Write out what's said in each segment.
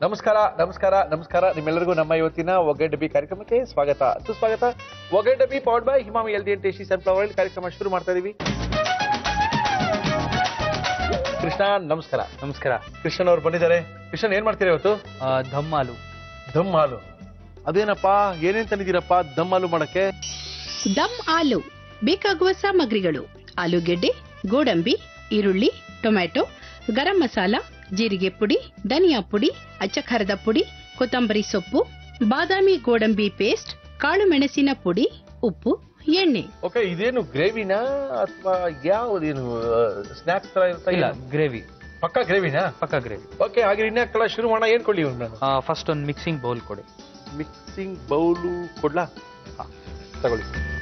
ನಮಸ್ಕಾರ ನಮಸ್ಕಾರ ನಮಸ್ಕಾರ ನಿಮ್ಮೆಲ್ಲರಿಗೂ ನಮ್ಮ ಇವತ್ತಿನ ಒಗ್ಗಡ್ಡೆ ಡಬ್ಬಿ ಕಾರ್ಯಕ್ರಮಕ್ಕೆ ಸ್ವಾಗತ ಸುಸ್ವಾಗತ ಒಗ್ಗಡ್ಡೆ Dabbi powered by Emami healthy and tasty sunflower oil ಕಾರ್ಯಕ್ರಮ ಶುರು ಮಾಡ್ತಾ ಇದೀವಿ ಕೃಷ್ಣ ನಮಸ್ಕಾರ ನಮಸ್ಕಾರ ಕೃಷ್ಣನ್ ಅವ್ರು ಬಂದಿದ್ದಾರೆ ಕೃಷ್ಣನ್ ಏನ್ ಮಾಡ್ತೀರಾ ಇವತ್ತು ಆ, ದಮ್ ಹಾಲು ದಮ್ ಹಾಲು ಅದೇನಪ್ಪ ಏನೇನ್ ತಂದಿದ್ದೀರಪ್ಪ ದಮ್ ಹಾಲು ಮಾಡಕ್ಕೆ ದಮ್ ಆಲು ಬೇಕಾಗುವ ಸಾಮಗ್ರಿಗಳು ಆಲೂಗೆಡ್ಡೆ ಗೋಡಂಬಿ ಈರುಳ್ಳಿ ಟೊಮ್ಯಾಟೊ ಗರಂ ಮಸಾಲ ಜೀರಿಗೆ ಪುಡಿ ಧನಿಯಾ ಪುಡಿ ಅಚ್ಚಖಾರದ ಪುಡಿ ಕೊತ್ತಂಬರಿ ಸೊಪ್ಪು ಬಾದಾಮಿ ಗೋಡಂಬಿ ಪೇಸ್ಟ್ ಕಾಳು ಮೆಣಸಿನ ಪುಡಿ ಉಪ್ಪು ಎಣ್ಣೆ ಓಕೆ ಇದೇನು ಗ್ರೇವಿನಾ ಅಥವಾ ಯಾವ್ದೇನು ಸ್ನಾಕ್ಸ್ ತರ ಇರ್ತಾ ಇಲ್ಲ ಇಲ್ಲ ಗ್ರೇವಿ ಪಕ್ಕ ಗ್ರೇವಿನಾ ಪಕ್ಕ ಗ್ರೇವಿ ಓಕೆ ಹಾಗೆ ಇನ್ಯಾಕಲ್ಲ ಶುರು ಮಾಡೋಣ ಏನ್ ಕೊಡ್ಲಿ ಇವ್ನು ನಾನು ಫಸ್ಟ್ ಒಂದು ಮಿಕ್ಸಿಂಗ್ ಬೌಲ್ ಕೊಡಿ ಮಿಕ್ಸಿಂಗ್ ಬೌಲು ಕೊಡ್ಲಾ ಹಾ, ತಗೊಳ್ಳಿ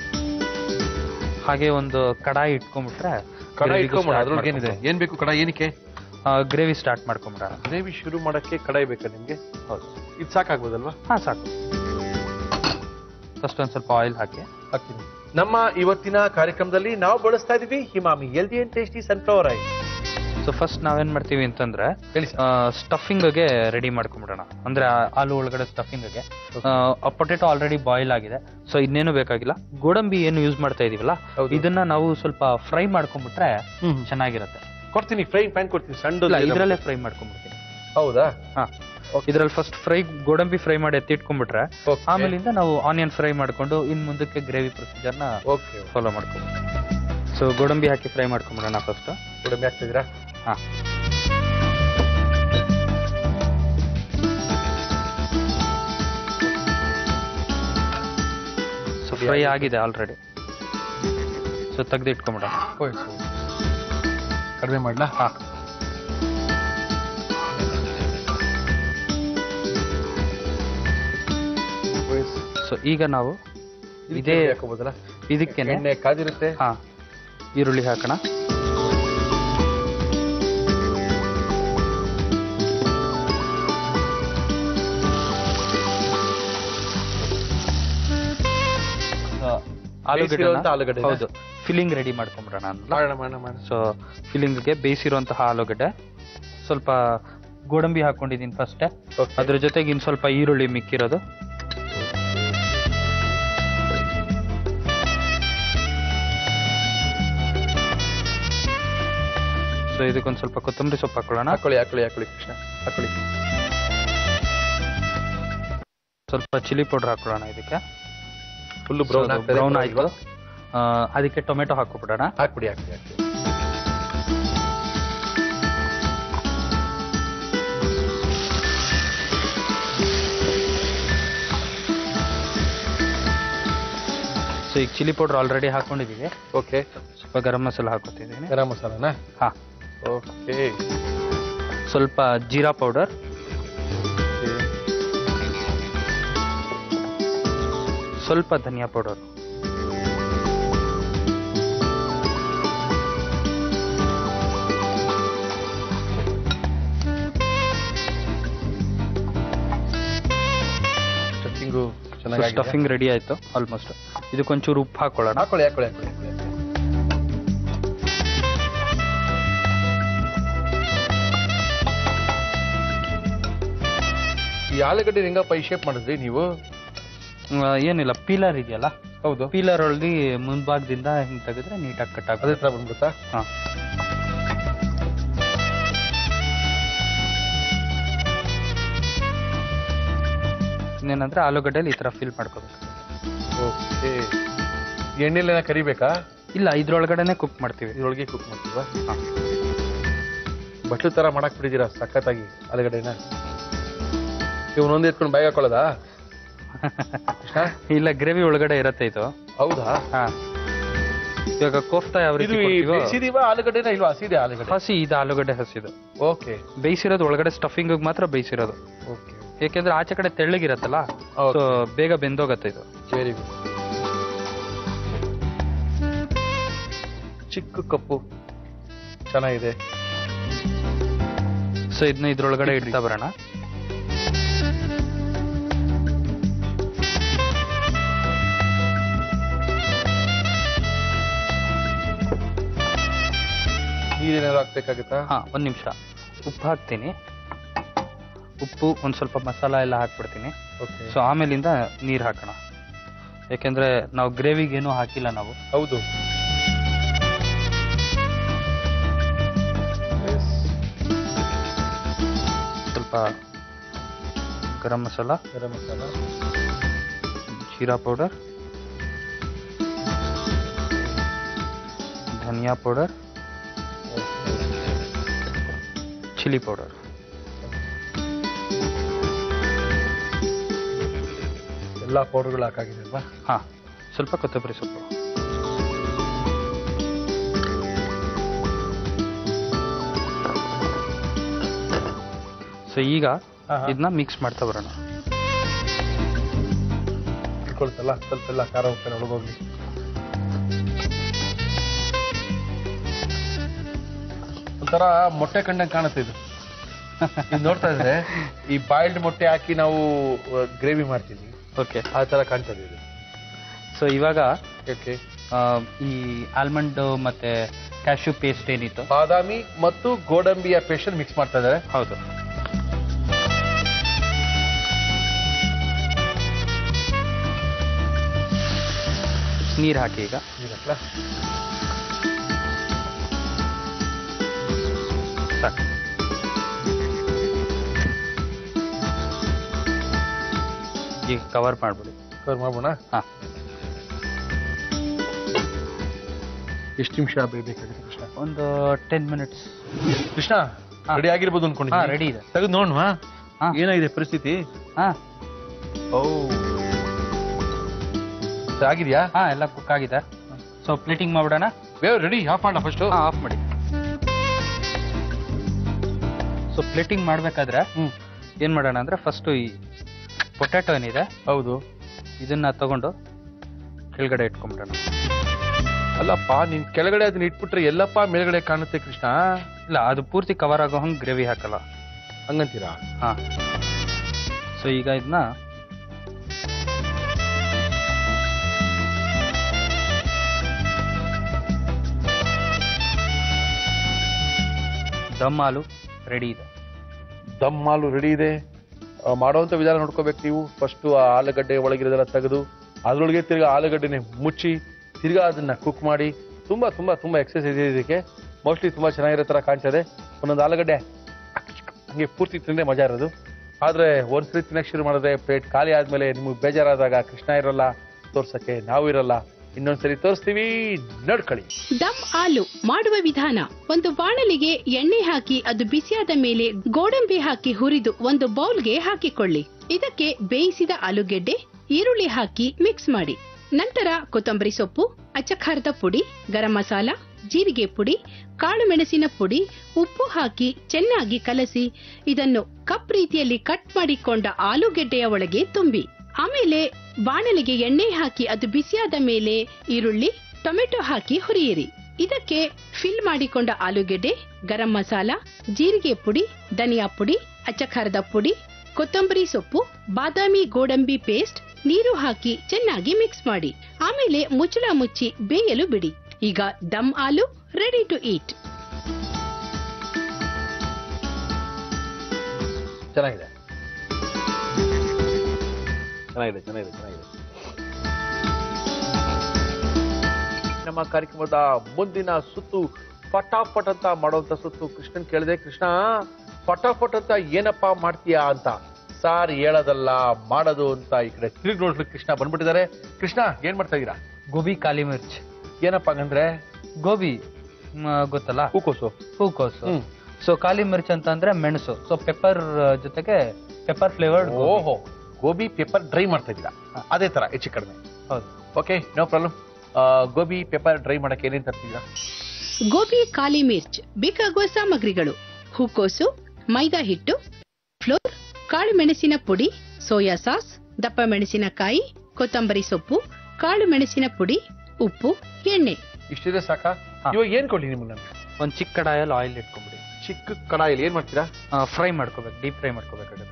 ಹಾಗೆ ಒಂದು ಕಡಾಯಿ ಇಟ್ಕೊಂಡ್ಬಿಟ್ರೆ ಕಡಾಯಿ ಇಟ್ಕೊಂಬೋಣ ಅದ್ರೊಳಗೆ ಏನಿದೆ ಏನ್ ಬೇಕು ಕಡಾಯಿ ಏನಕ್ಕೆ ಗ್ರೇವಿ ಸ್ಟಾರ್ಟ್ ಮಾಡ್ಕೊಂಬಿಡೋಣ ಗ್ರೇವಿ ಶುರು ಮಾಡಕ್ಕೆ ಕಡಾಯಿ ಬೇಕಾ ನಿಮ್ಗೆ ಹೌದು ಇದು ಸಾಕಾಗ್ಬೋದಲ್ವಾ ಹಾ ಸಾಕು ಫಸ್ಟ್ ಒಂದು ಸ್ವಲ್ಪ ಆಯಿಲ್ ಹಾಕಿ ಹಾಕ್ತೀನಿ ನಮ್ಮ ಇವತ್ತಿನ ಕಾರ್ಯಕ್ರಮದಲ್ಲಿ ನಾವು ಬಳಸ್ತಾ ಇದೀವಿ ಹಿಮಾಮಿ healthy and tasty sunflower oil so first ನಾವೇನ್ ಮಾಡ್ತೀವಿ ಅಂತಂದ್ರೆ ಹೇಳಿ ಸರ್ ಸ್ಟಫಿಂಗ್ಗೆ ರೆಡಿ ಮಾಡ್ಕೊಂಬಿಡೋಣ ಅಂದ್ರೆ ಆ ಹಾಲು ಒಳಗಡೆ ಸ್ಟಫಿಂಗ್ಗೆ ಪೊಟೆಟೊ ಆಲ್ರೆಡಿ ಬಾಯ್ಲ್ ಆಗಿದೆ ಸೊ ಇನ್ನೇನು ಬೇಕಾಗಿಲ್ಲ ಗೋಡಂಬಿ ಏನು ಯೂಸ್ ಮಾಡ್ತಾ ಇದೀವಲ್ಲ ಹೌದು. ಇದನ್ನ ನಾವು ಸ್ವಲ್ಪ ಫ್ರೈ ಮಾಡ್ಕೊಂಡ್ಬಿಟ್ರೆ ಚೆನ್ನಾಗಿರುತ್ತೆ ಕೊಡ್ತೀನಿ ಫ್ರೈ ಪ್ಯಾನ್ ಕೊಡ್ತೀನಿ ಸಣ್ಣ ಇಲ್ಲ ಇದರಲ್ಲೇ ಫ್ರೈ ಮಾಡ್ಕೊಂಡ್ಬಿಡ್ತೀನಿ ಹೌದಾ ಹಾ ಇದ್ರಲ್ಲಿ ಫಸ್ಟ್ ಫ್ರೈ ಗೋಡಂಬಿ ಫ್ರೈ ಮಾಡಿ ಎತ್ತಿಟ್ಕೊಂಡ್ಬಿಟ್ರೆ Okay. ಆಮೇಲಿಂದ ನಾವು ಆನಿಯನ್ ಫ್ರೈ ಮಾಡ್ಕೊಂಡು ಇನ್ ಮುಂದಕ್ಕೆ ಗ್ರೇವಿ ಪ್ರೊಸೀಜರ್ನ ಓಕೆ ಫಾಲೋ ಮಾಡ್ಕೊಂಡು ಸೊ ಗೋಡಂಬಿ ಹಾಕಿ ಫ್ರೈ ಮಾಡ್ಕೊಂಬಿಡೋಣ ಫಸ್ಟ್ ಕಡಿಮೆ ಆಗ್ತಿದ್ದೀರಾ ಹಾ ಸೊ ಫ್ರೈ ಆಗಿದೆ ಆಲ್ರೆಡಿ ಸೊ ತೆಗ್ದು ಇಟ್ಕೊಂಬಿಡೋಣ ಕಡಿಮೆ ಮಾಡ್ಲಾ ಹಾ ಸೊ ಈಗ ನಾವು ಇದೇ ಹಾಕೋಬೋದಲ್ಲ ಇದಕ್ಕೇನೆ ಎಣ್ಣೆ ಕಾದಿರುತ್ತೆ ಹಾ ಈರುಳ್ಳಿ ಹಾಕೋಣ ಬೇಯಿಸಿರುವಂತ ಆಲೂಗಡ್ಡೆನ? ಹೌದು ಫಿಲ್ಲಿಂಗ್ ರೆಡಿ ಮಾಡ್ಕೊಂಬಿಡೋಣ ಮಾಡೋಣ ಮಾಡೋಣ ಮಾಡೋಣ ಸೊ ಫಿಲ್ಲಿಂಗ್ಗೆ ಬೇಯಿಸಿರುವಂತಹ ಆಲೂಗಡ್ಡೆ ಸ್ವಲ್ಪ ಗೋಡಂಬಿ ಹಾಕೊಂಡಿದ್ದೀನಿ ಫಸ್ಟ್ Okay. ಅದ್ರ ಜೊತೆಗೆ ಇನ್ ಸ್ವಲ್ಪ ಈರುಳ್ಳಿ ಮಿಕ್ಕಿರೋದು ಸೊ ಇದಕ್ಕೊಂದು ಸ್ವಲ್ಪ ಕೊತ್ತಂಬರಿ ಸೊಪ್ಪು ಹಾಕೊಳ್ಳೋಣ ಹಾಕೊಳ್ಳಿ ಹಾಕೊಳ್ಳಿ ಹಾಕೊಳ್ಳಿ ಕೃಷ್ಣ ಹಾಕೊಳ್ಳಿ ಸ್ವಲ್ಪ ಚಿಲ್ಲಿ ಪೌಡರ್ ಹಾಕೊಳ್ಳೋಣ ಇದಕ್ಕೆ ಫುಲ್ ಬ್ರೌನ್ ಬ್ರೌನ್ ಆಯ್ತು ಆ, ಅದಕ್ಕೆ ಟೊಮೆಟೊ ಹಾಕೊಬಿಡೋಣ ಹಾಕ್ಬಿಡಿ ಹಾಕ್ಬಿಡಿ ಹಾಕ್ಬಿಡಿ ಸೊ ಈಗ ಚಿಲ್ಲಿ ಪೌಡರ್ ಆಲ್ರೆಡಿ ಹಾಕೊಂಡಿದ್ದೀವಿ ಓಕೆ ಸ್ವಲ್ಪ ಗರಂ ಮಸಾಲ ಹಾಕೋತಿದ್ದೀನಿ ಗರಂ ಮಸಾಲನಾ ಹಾ ಓಕೆ ಸ್ವಲ್ಪ ಜೀರಾ ಪೌಡರ್ ಸ್ವಲ್ಪ ಧನಿಯಾ ಪೌಡರ್ ಸ್ಟಫಿಂಗು ಚೆನ್ನಾಗಿ ಸ್ಟಫಿಂಗ್ ರೆಡಿ ಆಯ್ತು ಆಲ್ಮೋಸ್ಟ್ ಇದಕ್ಕೊಂಚೂರು ಉಪ್ಪು ಹಾಕೊಳ್ಳೋಣ ಹಾಕೊಳ್ಳಿ ಹಾಕೊಳ್ಳಿ ಹಾಕೊಳ್ಳಿ ಹಾಕೊಳ್ಳಿ ಈ ಆಲೂಗಡ್ಡೆ ಹೆಂಗಪ್ಪ ಈ ಶೇಪ್ ಮಾಡಿದ್ರಿ ನೀವು ಆ, ಏನಿಲ್ಲ ಪೀಲರ್ ಇದೆಯಲ್ಲ ಹೌದು ಪೀಲರ್ ಒಳಗೆ ಮುಂಭಾಗದಿಂದ ಹಿಂಗ್ ತೆಗೆದ್ರೆ ನೀಟಾಗಿ ಕಟ್ ಅದೇ ಆಗುತ್ತೆ ತರ ಬಂದ್ಬಿಡುತ್ತಾ ಹಾ ಇನ್ನೇನಂದ್ರೆ ಆಲೂಗಡ್ಡೆಲಿ ಈ ತರ ಫಿಲ್ ಮಾಡ್ಕೋಬೇಕು ಓಕೆ ಎಣ್ಣೆಲೆಲ್ಲ ಕರಿಬೇಕಾ ಇಲ್ಲ ಇದ್ರೊಳಗಡೆನೆ ಕುಕ್ ಮಾಡ್ತೀವಿ ಇದ್ರೊಳಗೆ ಕುಕ್ ಮಾಡ್ತೀವಾ ಹಾ. ಬಟ್ಲು ತರ ಮಾಡಕ್ ಬಿಟ್ಟಿದ್ದೀರಾ ಸಖತ್ತಾಗಿ ಆಲೂಗಡ್ಡೆನ ಇವನೊಂದು ಎತ್ಕೊಂಡು ಬಾಯಿಗೆ ಹಾಕೊಳ್ಳೋದಾ ಕೃಷ್ಣ ಇಲ್ಲ ಗ್ರೇವಿ ಒಳಗಡೆ ಇರತ್ತೆ ಇದು ಹೌದಾ ಹಾ ಇವಾಗ ಕೋಫ್ತಾ ಯಾವ ಇದು ರೀತಿ ಕೊಡ್ತೀವೋ, ಬೇಯಿಸಿದೀವಾ ಆಲೂಗಡ್ಡೆನ ಇಲ್ವಾ ಹಸಿದೆ ಆಲೂಗಡ್ಡೆ ಹಸಿ ಇದು ಆಲೂಗಡ್ಡೆ ಹಸಿದು ಓಕೆ ಬೇಯಿಸಿರೋದು ಒಳಗಡೆ ಸ್ಟಫಿಂಗ್ ಮಾತ್ರ ಬೇಯಿಸಿರೋದು ಓಕೆ ಯಾಕೆಂದ್ರೆ ಆಚೆ ಕಡೆ ತೆಳ್ಳಗಿರತ್ತಲ್ಲ Okay. ಸೊ ಬೇಗ ಬೆಂದೋಗತ್ತೆ ಇದು ವೆರಿ ಗುಡ್ ಚಿಕ್ಕ ಕಪ್ಪು ಚೆನ್ನಾಗಿದೆ ಸೊ ಇದನ್ನ ಇದ್ರೊಳಗಡೆ ಇಡ್ತಾ ಬರೋಣ ನೀರೇನಾದ್ರು ಹಾಕ್ಬೇಕಾಗುತ್ತಾ ಹಾ ಒಂದ್ ನಿಮಿಷ ಉಪ್ಪು ಹಾಕ್ತೀನಿ ಉಪ್ಪು ಒಂದ್ ಸ್ವಲ್ಪ ಮಸಾಲ ಎಲ್ಲ ಹಾಕ್ಬಿಡ್ತೀನಿ ಓಕೆ ಸೊ ಆಮೇಲಿಂದ ನೀರ್ ಹಾಕೋಣ ಯಾಕೆಂದ್ರೆ ನಾವು ಗ್ರೇವಿಗೆ ಏನೂ ಹಾಕಿಲ್ಲ ನಾವು ಹೌದು Yes. ಸ್ವಲ್ಪ garam masala garam masala jeera powder dhania powder chilli powder ಎಲ್ಲ ಪೌಡರ್ಗಳು ಹಾಕಾಗಿದೆ ಅಲ್ವಾ ಹಾ ಸ್ವಲ್ಪ ಕೊತ್ತಂಬರಿ ಸೊಪ್ಪು ಸೊ ಈಗ ಹಾ, ಹಾ. ಇದನ್ನ ಮಿಕ್ಸ್ ಮಾಡ್ತಾ ಬರೋಣ ಇಟ್ಕೊಳ್ತಲ್ಲ ಸ್ವಲ್ಪ ಎಲ್ಲ ಖಾರ ಉಪ್ಪೆಲ್ಲ ಒಳಗೋಗ್ಲಿ ಒಂಥರ ಮೊಟ್ಟೆ ಕಂಡಂಗೆ ಕಾಣುತ್ತೆ ಇದು ಇದು ನೋಡ್ತಾ ಇದ್ರೆ ಈ ಬಾಯ್ಲ್ಡ್ ಮೊಟ್ಟೆ ಹಾಕಿ ನಾವು ಗ್ರೇವಿ ಮಾಡ್ತೀವಿ ಓಕೆ ಆ ತರ ಕಾಣ್ತದೆ ಇದು ಸೊ ಇವಾಗ ಓಕೆ ಆ, ಈ ಆಲ್ಮಂಡ್ ಮತ್ತೆ ಕ್ಯಾಶ್ಯೂ ಪೇಸ್ಟ್ ಏನಿತ್ತು ಬಾದಾಮಿ ಮತ್ತು ಗೋಡಂಬಿಯ ಪೇಸ್ಟ್ ಮಿಕ್ಸ್ ಮಾಡ್ತಾ ಇದ್ದಾರೆ ಹೌದು ನೀರು ಹಾಕಿ ಈಗ ಸಾಕು ಈಗ ಕವರ್ ಮಾಡ್ಬಿಡಿ ಕವರ್ ಮಾಡೋಣ ಹಾ ಎಷ್ಟು ನಿಮಿಷ ಬೇಕಬೇಕಾಗುತ್ತೆ ಕೃಷ್ಣ ಒಂದು ಟೆನ್ ಮಿನಿಟ್ಸ್ ಕೃಷ್ಣ ಹಾ. ರೆಡಿ ಆಗಿರ್ಬೋದು ಹಾ ಅನ್ಕೊಂಡಿದ್ದೀನಿ ರೆಡಿ ಇದೆ ತೆಗೆದು ನೋಡುವ ಹಾ ಏನಾಗಿದೆ ಪರಿಸ್ಥಿತಿ ಹಾ ಓ ಆಗಿದ್ಯಾ ಹಾ ಎಲ್ಲ ಕುಕ್ ಆಗಿದೆ ಸೊ ಪ್ಲೇಟಿಂಗ್ ಮಾಡ್ಬಿಡೋಣ ಬೇವ್ ರೆಡಿ ಆಫ್ ಮಾಡೋಣ ಫಸ್ಟ್ ಹಾ ಆಫ್ ಮಾಡಿ ಸೊ ಪ್ಲೇಟಿಂಗ್ ಮಾಡ್ಬೇಕಾದ್ರೆ ಹ್ಮ್ ಏನ್ ಮಾಡೋಣ ಅಂದ್ರೆ ಫಸ್ಟ್ ಈ ಪೊಟ್ಯಾಟೊ ಏನಿದೆ ಹೌದು ಇದನ್ನ ತಗೊಂಡು ಕೆಳಗಡೆ ಇಟ್ಕೊಂಡ್ಬಿಡೋಣ ಅಲ್ಲಪ್ಪ ನೀನ್ ಕೆಳಗಡೆ ಅದನ್ನ ಇಟ್ಬಿಟ್ರೆ ಎಲ್ಲಪ್ಪ ಮೇಲ್ಗಡೆ ಕಾಣುತ್ತೆ ಕೃಷ್ಣ ಇಲ್ಲ ಅದು ಪೂರ್ತಿ ಕವರ್ ಆಗೋ ಹಂಗೆ ಗ್ರೇವಿ ಹಾಕಲ್ಲ ಹಂಗಂತೀರಾ ಹಾ ಸೊ ಈಗ ಇದನ್ನ ದಮ್ ಹಾಲು ರೆಡಿ ಇದೆ ದಮ್ ಹಾಲು ರೆಡಿ ಇದೆ ಆ, ಮಾಡುವಂತ ವಿಧಾನ ನೋಡ್ಕೋಬೇಕು ನೀವು ಫಸ್ಟ್ ಆ ಆಲೂಗಡ್ಡೆ ಒಳಗಿರೋದೆಲ್ಲ ತೆಗೆದು ಅದ್ರೊಳಗೆ ತಿರ್ಗಾ ಆಲೂಗಡ್ಡೆನೆ ಮುಚ್ಚಿ ತಿರ್ಗಾ ಅದನ್ನ ಕುಕ್ ಮಾಡಿ ತುಂಬಾ ತುಂಬಾ ತುಂಬಾ ಎಕ್ಸಸೈಸ್ ಇದೆ ಇದಕ್ಕೆ ಮೋಸ್ಟ್ಲಿ ತುಂಬಾ ಚೆನ್ನಾಗಿರೋ ತರ ಕಾಣ್ತದೆ ಒಂದೊಂದು ಆಲೂಗಡ್ಡೆ ಹಂಗೆ ಪೂರ್ತಿ ತಿಂದ್ರೆ ಮಜಾ ಇರೋದು ಆದ್ರೆ ಒಂದ್ಸರಿ ತಿನ್ನಕ್ ಶುರು ಮಾಡಿದ್ರೆ ಪ್ಲೇಟ್ ಖಾಲಿ ಆದ್ಮೇಲೆ ನಿಮ್ಗೆ ಬೇಜಾರಾದಾಗ ಕೃಷ್ಣ ಇರಲ್ಲ ತೋರ್ಸಕ್ಕೆ ನಾವು ಇರಲ್ಲ ಇನ್ನೊಂದ್ಸರಿ ತೋರಿಸ್ತೀವಿ ನಡ್ಕೊಳ್ಳಿ ದಮ್ ಆಲು ಮಾಡುವ ವಿಧಾನ ಒಂದು ಬಾಣಲಿಗೆ ಎಣ್ಣೆ ಹಾಕಿ ಅದು ಬಿಸಿಯಾದ ಮೇಲೆ ಗೋಡಂಬಿ ಹಾಕಿ ಹುರಿದು ಒಂದು ಬೌಲ್ಗೆ ಹಾಕಿಕೊಳ್ಳಿ ಇದಕ್ಕೆ ಬೇಯಿಸಿದ ಆಲೂಗೆಡ್ಡೆ ಈರುಳ್ಳಿ ಹಾಕಿ ಮಿಕ್ಸ್ ಮಾಡಿ ನಂತರ ಕೊತ್ತಂಬರಿ ಸೊಪ್ಪು ಅಚ್ಚಖಾರದ ಪುಡಿ ಗರಂ ಮಸಾಲ ಜೀರಿಗೆ ಪುಡಿ ಕಾಳು ಮೆಣಸಿನ ಪುಡಿ ಉಪ್ಪು ಹಾಕಿ ಚೆನ್ನಾಗಿ ಕಲಸಿ ಇದನ್ನು ಕಪ್ ರೀತಿಯಲ್ಲಿ ಕಟ್ ಮಾಡಿಕೊಂಡ ಆಲೂಗೆಡ್ಡೆಯ ಒಳಗೆ ತುಂಬಿ ಆಮೇಲೆ ಬಾಣಲಿಗೆ ಎಣ್ಣೆ ಹಾಕಿ ಅದು ಬಿಸಿಯಾದ ಮೇಲೆ ಈರುಳ್ಳಿ ಟೊಮೆಟೊ ಹಾಕಿ ಹುರಿಯಿರಿ ಇದಕ್ಕೆ ಫಿಲ್ ಮಾಡಿಕೊಂಡ ಆಲೂಗೆಡ್ಡೆ ಗರಂ ಮಸಾಲ ಜೀರಿಗೆ ಪುಡಿ ಧನಿಯಾ ಪುಡಿ ಅಚ್ಚಖಾರದ ಪುಡಿ ಕೊತ್ತಂಬರಿ ಸೊಪ್ಪು ಬಾದಾಮಿ ಗೋಡಂಬಿ ಪೇಸ್ಟ್ ನೀರು ಹಾಕಿ ಚೆನ್ನಾಗಿ ಮಿಕ್ಸ್ ಮಾಡಿ ಆಮೇಲೆ ಮುಚ್ಚಳ ಮುಚ್ಚಿ ಬೇಯಲು ಬಿಡಿ ಈಗ ದಮ್ ಆಲು ರೆಡಿ ಟು ಈಟ್ ಚೆನ್ನಾಗಿದೆ ಚೆನ್ನಾಗಿದೆ ಚೆನ್ನಾಗಿದೆ ಚೆನ್ನಾಗಿದೆ ನಮ್ಮ ಕಾರ್ಯಕ್ರಮದ ಮುಂದಿನ ಸುತ್ತು ಫಟಾಫಟ್ ಅಂತ ಮಾಡುವಂತ ಸುತ್ತು ಕೃಷ್ಣನ್ ಕೇಳಿದೆ ಕೃಷ್ಣ ಫಟಾಫಟ್ ಅಂತ ಏನಪ್ಪಾ ಮಾಡ್ತೀಯಾ ಅಂತ ಸಾರ್ ಹೇಳೋದಲ್ಲ ಮಾಡೋದು ಅಂತ ಈ ಕಡೆ ತಿರುಗಿ ನೋಡ್ಲಿಕ್ಕೆ ಕೃಷ್ಣ ಬಂದ್ಬಿಟ್ಟಿದ್ದಾರೆ ಕೃಷ್ಣ ಏನ್ ಮಾಡ್ತಾ ಇದೀರಾ ಗೋಬಿ ಕಾಲಿ ಮಿರ್ಚ್ ಏನಪ್ಪಾ ಹಂಗಂದ್ರೆ ಗೋಬಿ ಮ್, ಗೊತ್ತಲ್ಲ ಹೂಕೋಸು ಹೂಕೋಸು ಹ್ಮ್ ಸೊ ಕಾಲಿ ಮಿರ್ಚ್ ಅಂತ ಅಂದ್ರೆ ಮೆಣಸು ಸೊ ಪೆಪ್ಪರ್ ಜೊತೆಗೆ ಪೆಪ್ಪರ್ ಫ್ಲೇವರ್ಡ್ ಓಹೋ ಗೋಬಿ ಪೇಪರ್ ಡ್ರೈ ಮಾಡ್ತಾ ಇದ್ದೀರಾ ಅದೇ ತರ ಹೆಚ್ಚು ಕಡಿಮೆ ಹೌದು okay no problem gobi pepper dry ಮಾಡಕ್ಕೆ ಏನೇನ್ ತರ್ತಿದ್ದೀರಾ ಗೋಬಿ ಕಾಲಿ ಮಿರ್ಚ್ ಬೇಕಾಗುವ ಸಾಮಗ್ರಿಗಳು ಹೂಕೋಸು ಮೈದಾ ಹಿಟ್ಟು ಫ್ಲೋರ್ ಕಾಳು ಮೆಣಸಿನ ಪುಡಿ ಸೋಯಾ ಸಾಸ್ ದಪ್ಪ ಮೆಣಸಿನಕಾಯಿ ಕೊತ್ತಂಬರಿ ಸೊಪ್ಪು ಕಾಳು ಮೆಣಸಿನ ಪುಡಿ ಉಪ್ಪು ಎಣ್ಣೆ ಇಷ್ಟಿದೆ ಸಾಕಾ ಹಾ. ಇವಾಗ ಏನ್ ಕೊಡ್ಲಿ ನಿಮ್ಗೆ ನಾನು ಒಂದ್ ಚಿಕ್ಕ ಕಡಾಯಲ್ಲಿ ಆಯಿಲ್ ಇಟ್ಕೊಂಡ್ಬಿಡಿ ಚಿಕ್ಕ ಕಡಾಯಲ್ಲಿ ಏನ್ ಮಾಡ್ತೀರಾ ಫ್ರೈ ಮಾಡ್ಕೋಬೇಕು ಡೀಪ್ ಫ್ರೈ ಮಾಡ್ಕೋಬೇಕಾಗುತ್ತೆ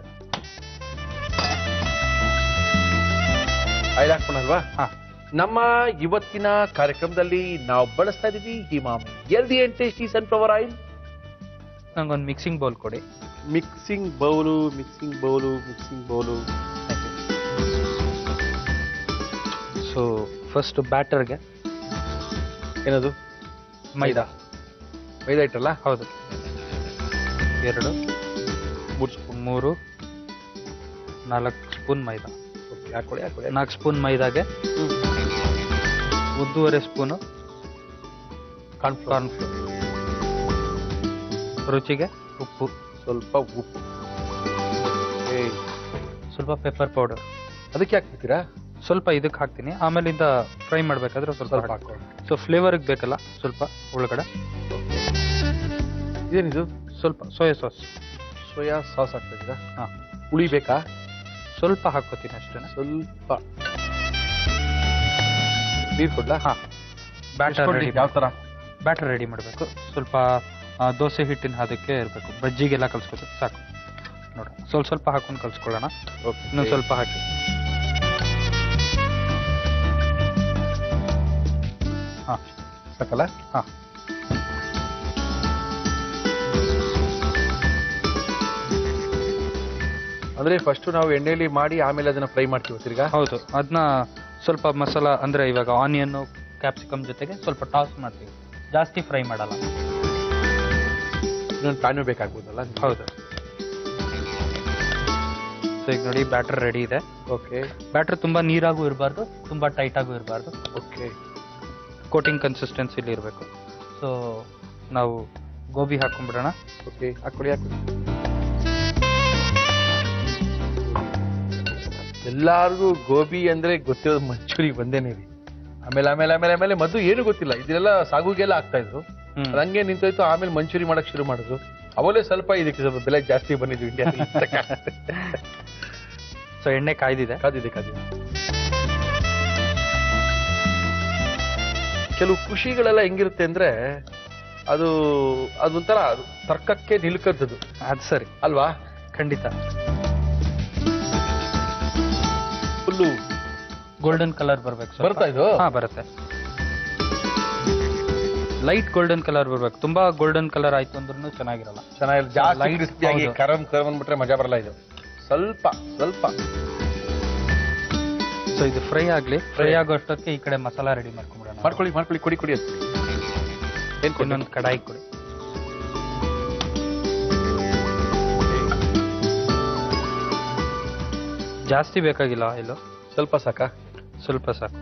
ಆಯಿಲ್ ಹಾಕ್ಕೊಳಲ್ವಾ ಹಾ ನಮ್ಮ ಇವತ್ತಿನ ಕಾರ್ಯಕ್ರಮದಲ್ಲಿ ನಾವು ಬಳಸ್ತಾ ಇದೀವಿ ಹಿಮಾಮಿ healthy and tasty sunflower oil ನಂಗೊಂದು ಮಿಕ್ಸಿಂಗ್ ಬೌಲ್ ಕೊಡಿ mixing bowl mixing bowl mixing bowl so first ಬ್ಯಾಟರ್ಗೆ ಏನದು ಮೈದಾ ಮೈದಾ ಇಟ್ಟಲ್ಲ ಹೌದು ಎರಡು ಮೂರು ಸ್ಪೂನ್ ಮೂರು ನಾಲ್ಕು ಸ್ಪೂನ್ ಮೈದಾ ಹಾಕೊಳ್ಳಿ ಹಾಕೊಳ್ಳಿ ನಾಲ್ಕು ಸ್ಪೂನ್ ಮೈದಾಗೆ ಒಂದೂವರೆ ಸ್ಪೂನು ಕಾನ್ಫ್ಲವರ್ ಕಾರ್ನ್ಫ್ಲೋರ್ ರುಚಿಗೆ ಉಪ್ಪು ಸ್ವಲ್ಪ ಉಪ್ಪು ಏಯ್ ಸ್ವಲ್ಪ ಪೆಪ್ಪರ್ ಪೌಡರ್ ಅದಕ್ಕೆ ಹಾಕ್ಬಿಡ್ತೀರಾ ಸ್ವಲ್ಪ ಇದಕ್ಕೆ ಹಾಕ್ತೀನಿ ಆಮೇಲಿಂದ ಫ್ರೈ ಮಾಡಬೇಕಾದ್ರೆ ಸ್ವಲ್ಪ ಸ್ವಲ್ಪ ಹಾಕ್ತೀನಿ. ಹಾಕೊಳ್ಳಿ ಸೊ ಫ್ಲೇವರ್ಗೆ ಬೇಕಲ್ಲ ಸ್ವಲ್ಪ ಒಳಗಡೆ ಇದೇನಿದು ಸ್ವಲ್ಪ ಸೋಯಾ ಸಾಸ್ ಸೋಯಾ ಸಾಸ್ ಹಾಕ್ತಾ ಇದ್ದೀರಾ ಹಾಂ ಹುಳಿ ಬೇಕಾ ಸ್ವಲ್ಪ ಹಾಕ್ಕೋತೀನಿ ಅಷ್ಟೇ ಸ್ವಲ್ಪ ನೀರು ಕೊಡ್ಲಾ ಹಾಂ ಬ್ಯಾಟರ್ ರೆಡಿ ಯಾವ ತರ ಬ್ಯಾಟರ್ ರೆಡಿ ಮಾಡಬೇಕು ಸ್ವಲ್ಪ ಆ, ದೋಸೆ ಹಿಟ್ಟಿನ ಅದಕ್ಕೆ ಇರಬೇಕು ಬಜ್ಜಿಗೆಲ್ಲ ಕಲ್ಸ್ಕೋಬೇಕು ಸಾಕು ನೋಡಿ ಸ್ವಲ್ಪ ಸ್ವಲ್ಪ ಹಾಕೊಂಡು ಕಲ್ಸ್ಕೊಳ್ಳೋಣ ಇನ್ನೊಂದು ಸ್ವಲ್ಪ ಹಾಕಿ ಹಾಂ ಸಾಕಲ್ಲ ಹಾಂ ಅಂದ್ರೆ ಫಸ್ಟ್ ನಾವು ಎಣ್ಣೆಲಿ ಮಾಡಿ ಆಮೇಲೆ ಅದನ್ನ ಫ್ರೈ ಮಾಡ್ತೀವಿ ತಿರ್ಗಾ ಹೌದು ಅದನ್ನ ಸ್ವಲ್ಪ ಮಸಾಲ ಅಂದರೆ ಇವಾಗ ಆನಿಯನ್ನು ಕ್ಯಾಪ್ಸಿಕಮ್ ಜೊತೆಗೆ ಸ್ವಲ್ಪ ಟಾಸ್ ಮಾಡ್ತೀವಿ ಜಾಸ್ತಿ ಫ್ರೈ ಮಾಡಲ್ಲ ಇನ್ನೊಂದು ಪ್ಯಾನು ಬೇಕಾಗ್ಬೋದಲ್ಲ ಹೌದು ಸೊ ಈಗ ನೋಡಿ ಬ್ಯಾಟರ್ ರೆಡಿ ಇದೆ ಓಕೆ ಬ್ಯಾಟರ್ ತುಂಬ ನೀರಾಗೂ ಇರಬಾರ್ದು ತುಂಬ ಟೈಟಾಗೂ ಇರಬಾರ್ದು ಓಕೆ ಕೋಟಿಂಗ್ ಕನ್ಸಿಸ್ಟೆನ್ಸಿಲಿ ಇರಬೇಕು ಸೊ ನಾವು ಗೋಬಿ ಹಾಕೊಂಡ್ಬಿಡೋಣ ಓಕೆ ಹಾಕೊಳ್ಳಿ ಹಾಕೊಳ್ಳಿ ಎಲ್ಲಾರ್ಗೂ ಗೋಬಿ ಅಂದ್ರೆ ಗೊತ್ತಿರೋದು ಮಂಚೂರಿ ಬಂದೇನೆ ರೀ ಆಮೇಲೆ ಆಮೇಲೆ ಆಮೇಲೆ ಆಮೇಲೆ ಮದ್ದು ಏನು ಗೊತ್ತಿಲ್ಲ ಇದೆಲ್ಲ ಸಾಗುಗೆಲ್ಲ ಆಗ್ತಾ ಇದ್ರು ಹ್ಮ್. ಅದ್ ಹಂಗೆ ನಿಂತೋಯ್ತು ಆಮೇಲೆ ಮಂಚೂರಿ ಮಾಡಕ್ ಶುರು ಮಾಡಿದ್ರು ಅವಲೇ ಸ್ವಲ್ಪ ಇದಕ್ಕೆ ಸ್ವಲ್ಪ ಬೆಲೆ ಜಾಸ್ತಿ ಬಂದಿದ್ವು ಇಂಡಿಯಾ ಸೊ ಎಣ್ಣೆ ಕಾಯ್ದಿದೆ ಕಾದಿದೆ ಕಾದಿದೆ ಕೆಲವು ಖುಷಿಗಳೆಲ್ಲ ಹೆಂಗಿರುತ್ತೆ ಅಂದ್ರೆ ಅದು ಅದೊಂಥರ ತರ್ಕಕ್ಕೆ ನಿಲ್ಕದ್ದದು ಅದು ಸರಿ ಅಲ್ವಾ ಖಂಡಿತ ಫುಲ್ಲು ಗೋಲ್ಡನ್ ಕಲರ್ ಬರ್ಬೇಕು ಬರ್ತಾ ಇದು? ಹಾ ಬರುತ್ತೆ ಲೈಟ್ ಗೋಲ್ಡನ್ ಕಲರ್ ಬರ್ಬೇಕು ತುಂಬಾ ಗೋಲ್ಡನ್ ಕಲರ್ ಆಯ್ತು ಅಂದ್ರೂ ಚೆನ್ನಾಗಿರಲ್ಲ ಚೆನ್ನಾಗಿಲ್ಲ ಜಾಸ್ತಿ Light ಕ್ರಿಸ್ಪಿಯಾಗಿ ಹೌದು. ಕರಮ್ ಕರಮ್ ಅಂದ್ಬಿಟ್ರೆ ಮಜಾ ಬರಲ್ಲ ಇದು ಸ್ವಲ್ಪ ಸ್ವಲ್ಪ ಸೊ ಇದು ಫ್ರೈ ಆಗ್ಲಿ ಫ್ರೈ ಆಗೋ ಅಷ್ಟೊತ್ತಿಗೆ ಈ ಕಡೆ ಮಸಾಲ ರೆಡಿ ಮಾಡ್ಕೊಂಡ್ಬಿಡೋಣ ಮಾಡ್ಕೊಳ್ಳಿ ಮಾಡ್ಕೊಳ್ಳಿ ಕೊಡಿ ಕೊಡಿ ಅಂತ ಏನ್ ಕೊಡಿ ಇನ್ನೊಂದು ಕಡಾಯಿ ಕೊಡಿ ಜಾಸ್ತಿ ಬೇಕಾಗಿಲ್ಲ ಆಯಿಲು ಸ್ವಲ್ಪ ಸಾಕಾ ಸ್ವಲ್ಪ ಸಾಕು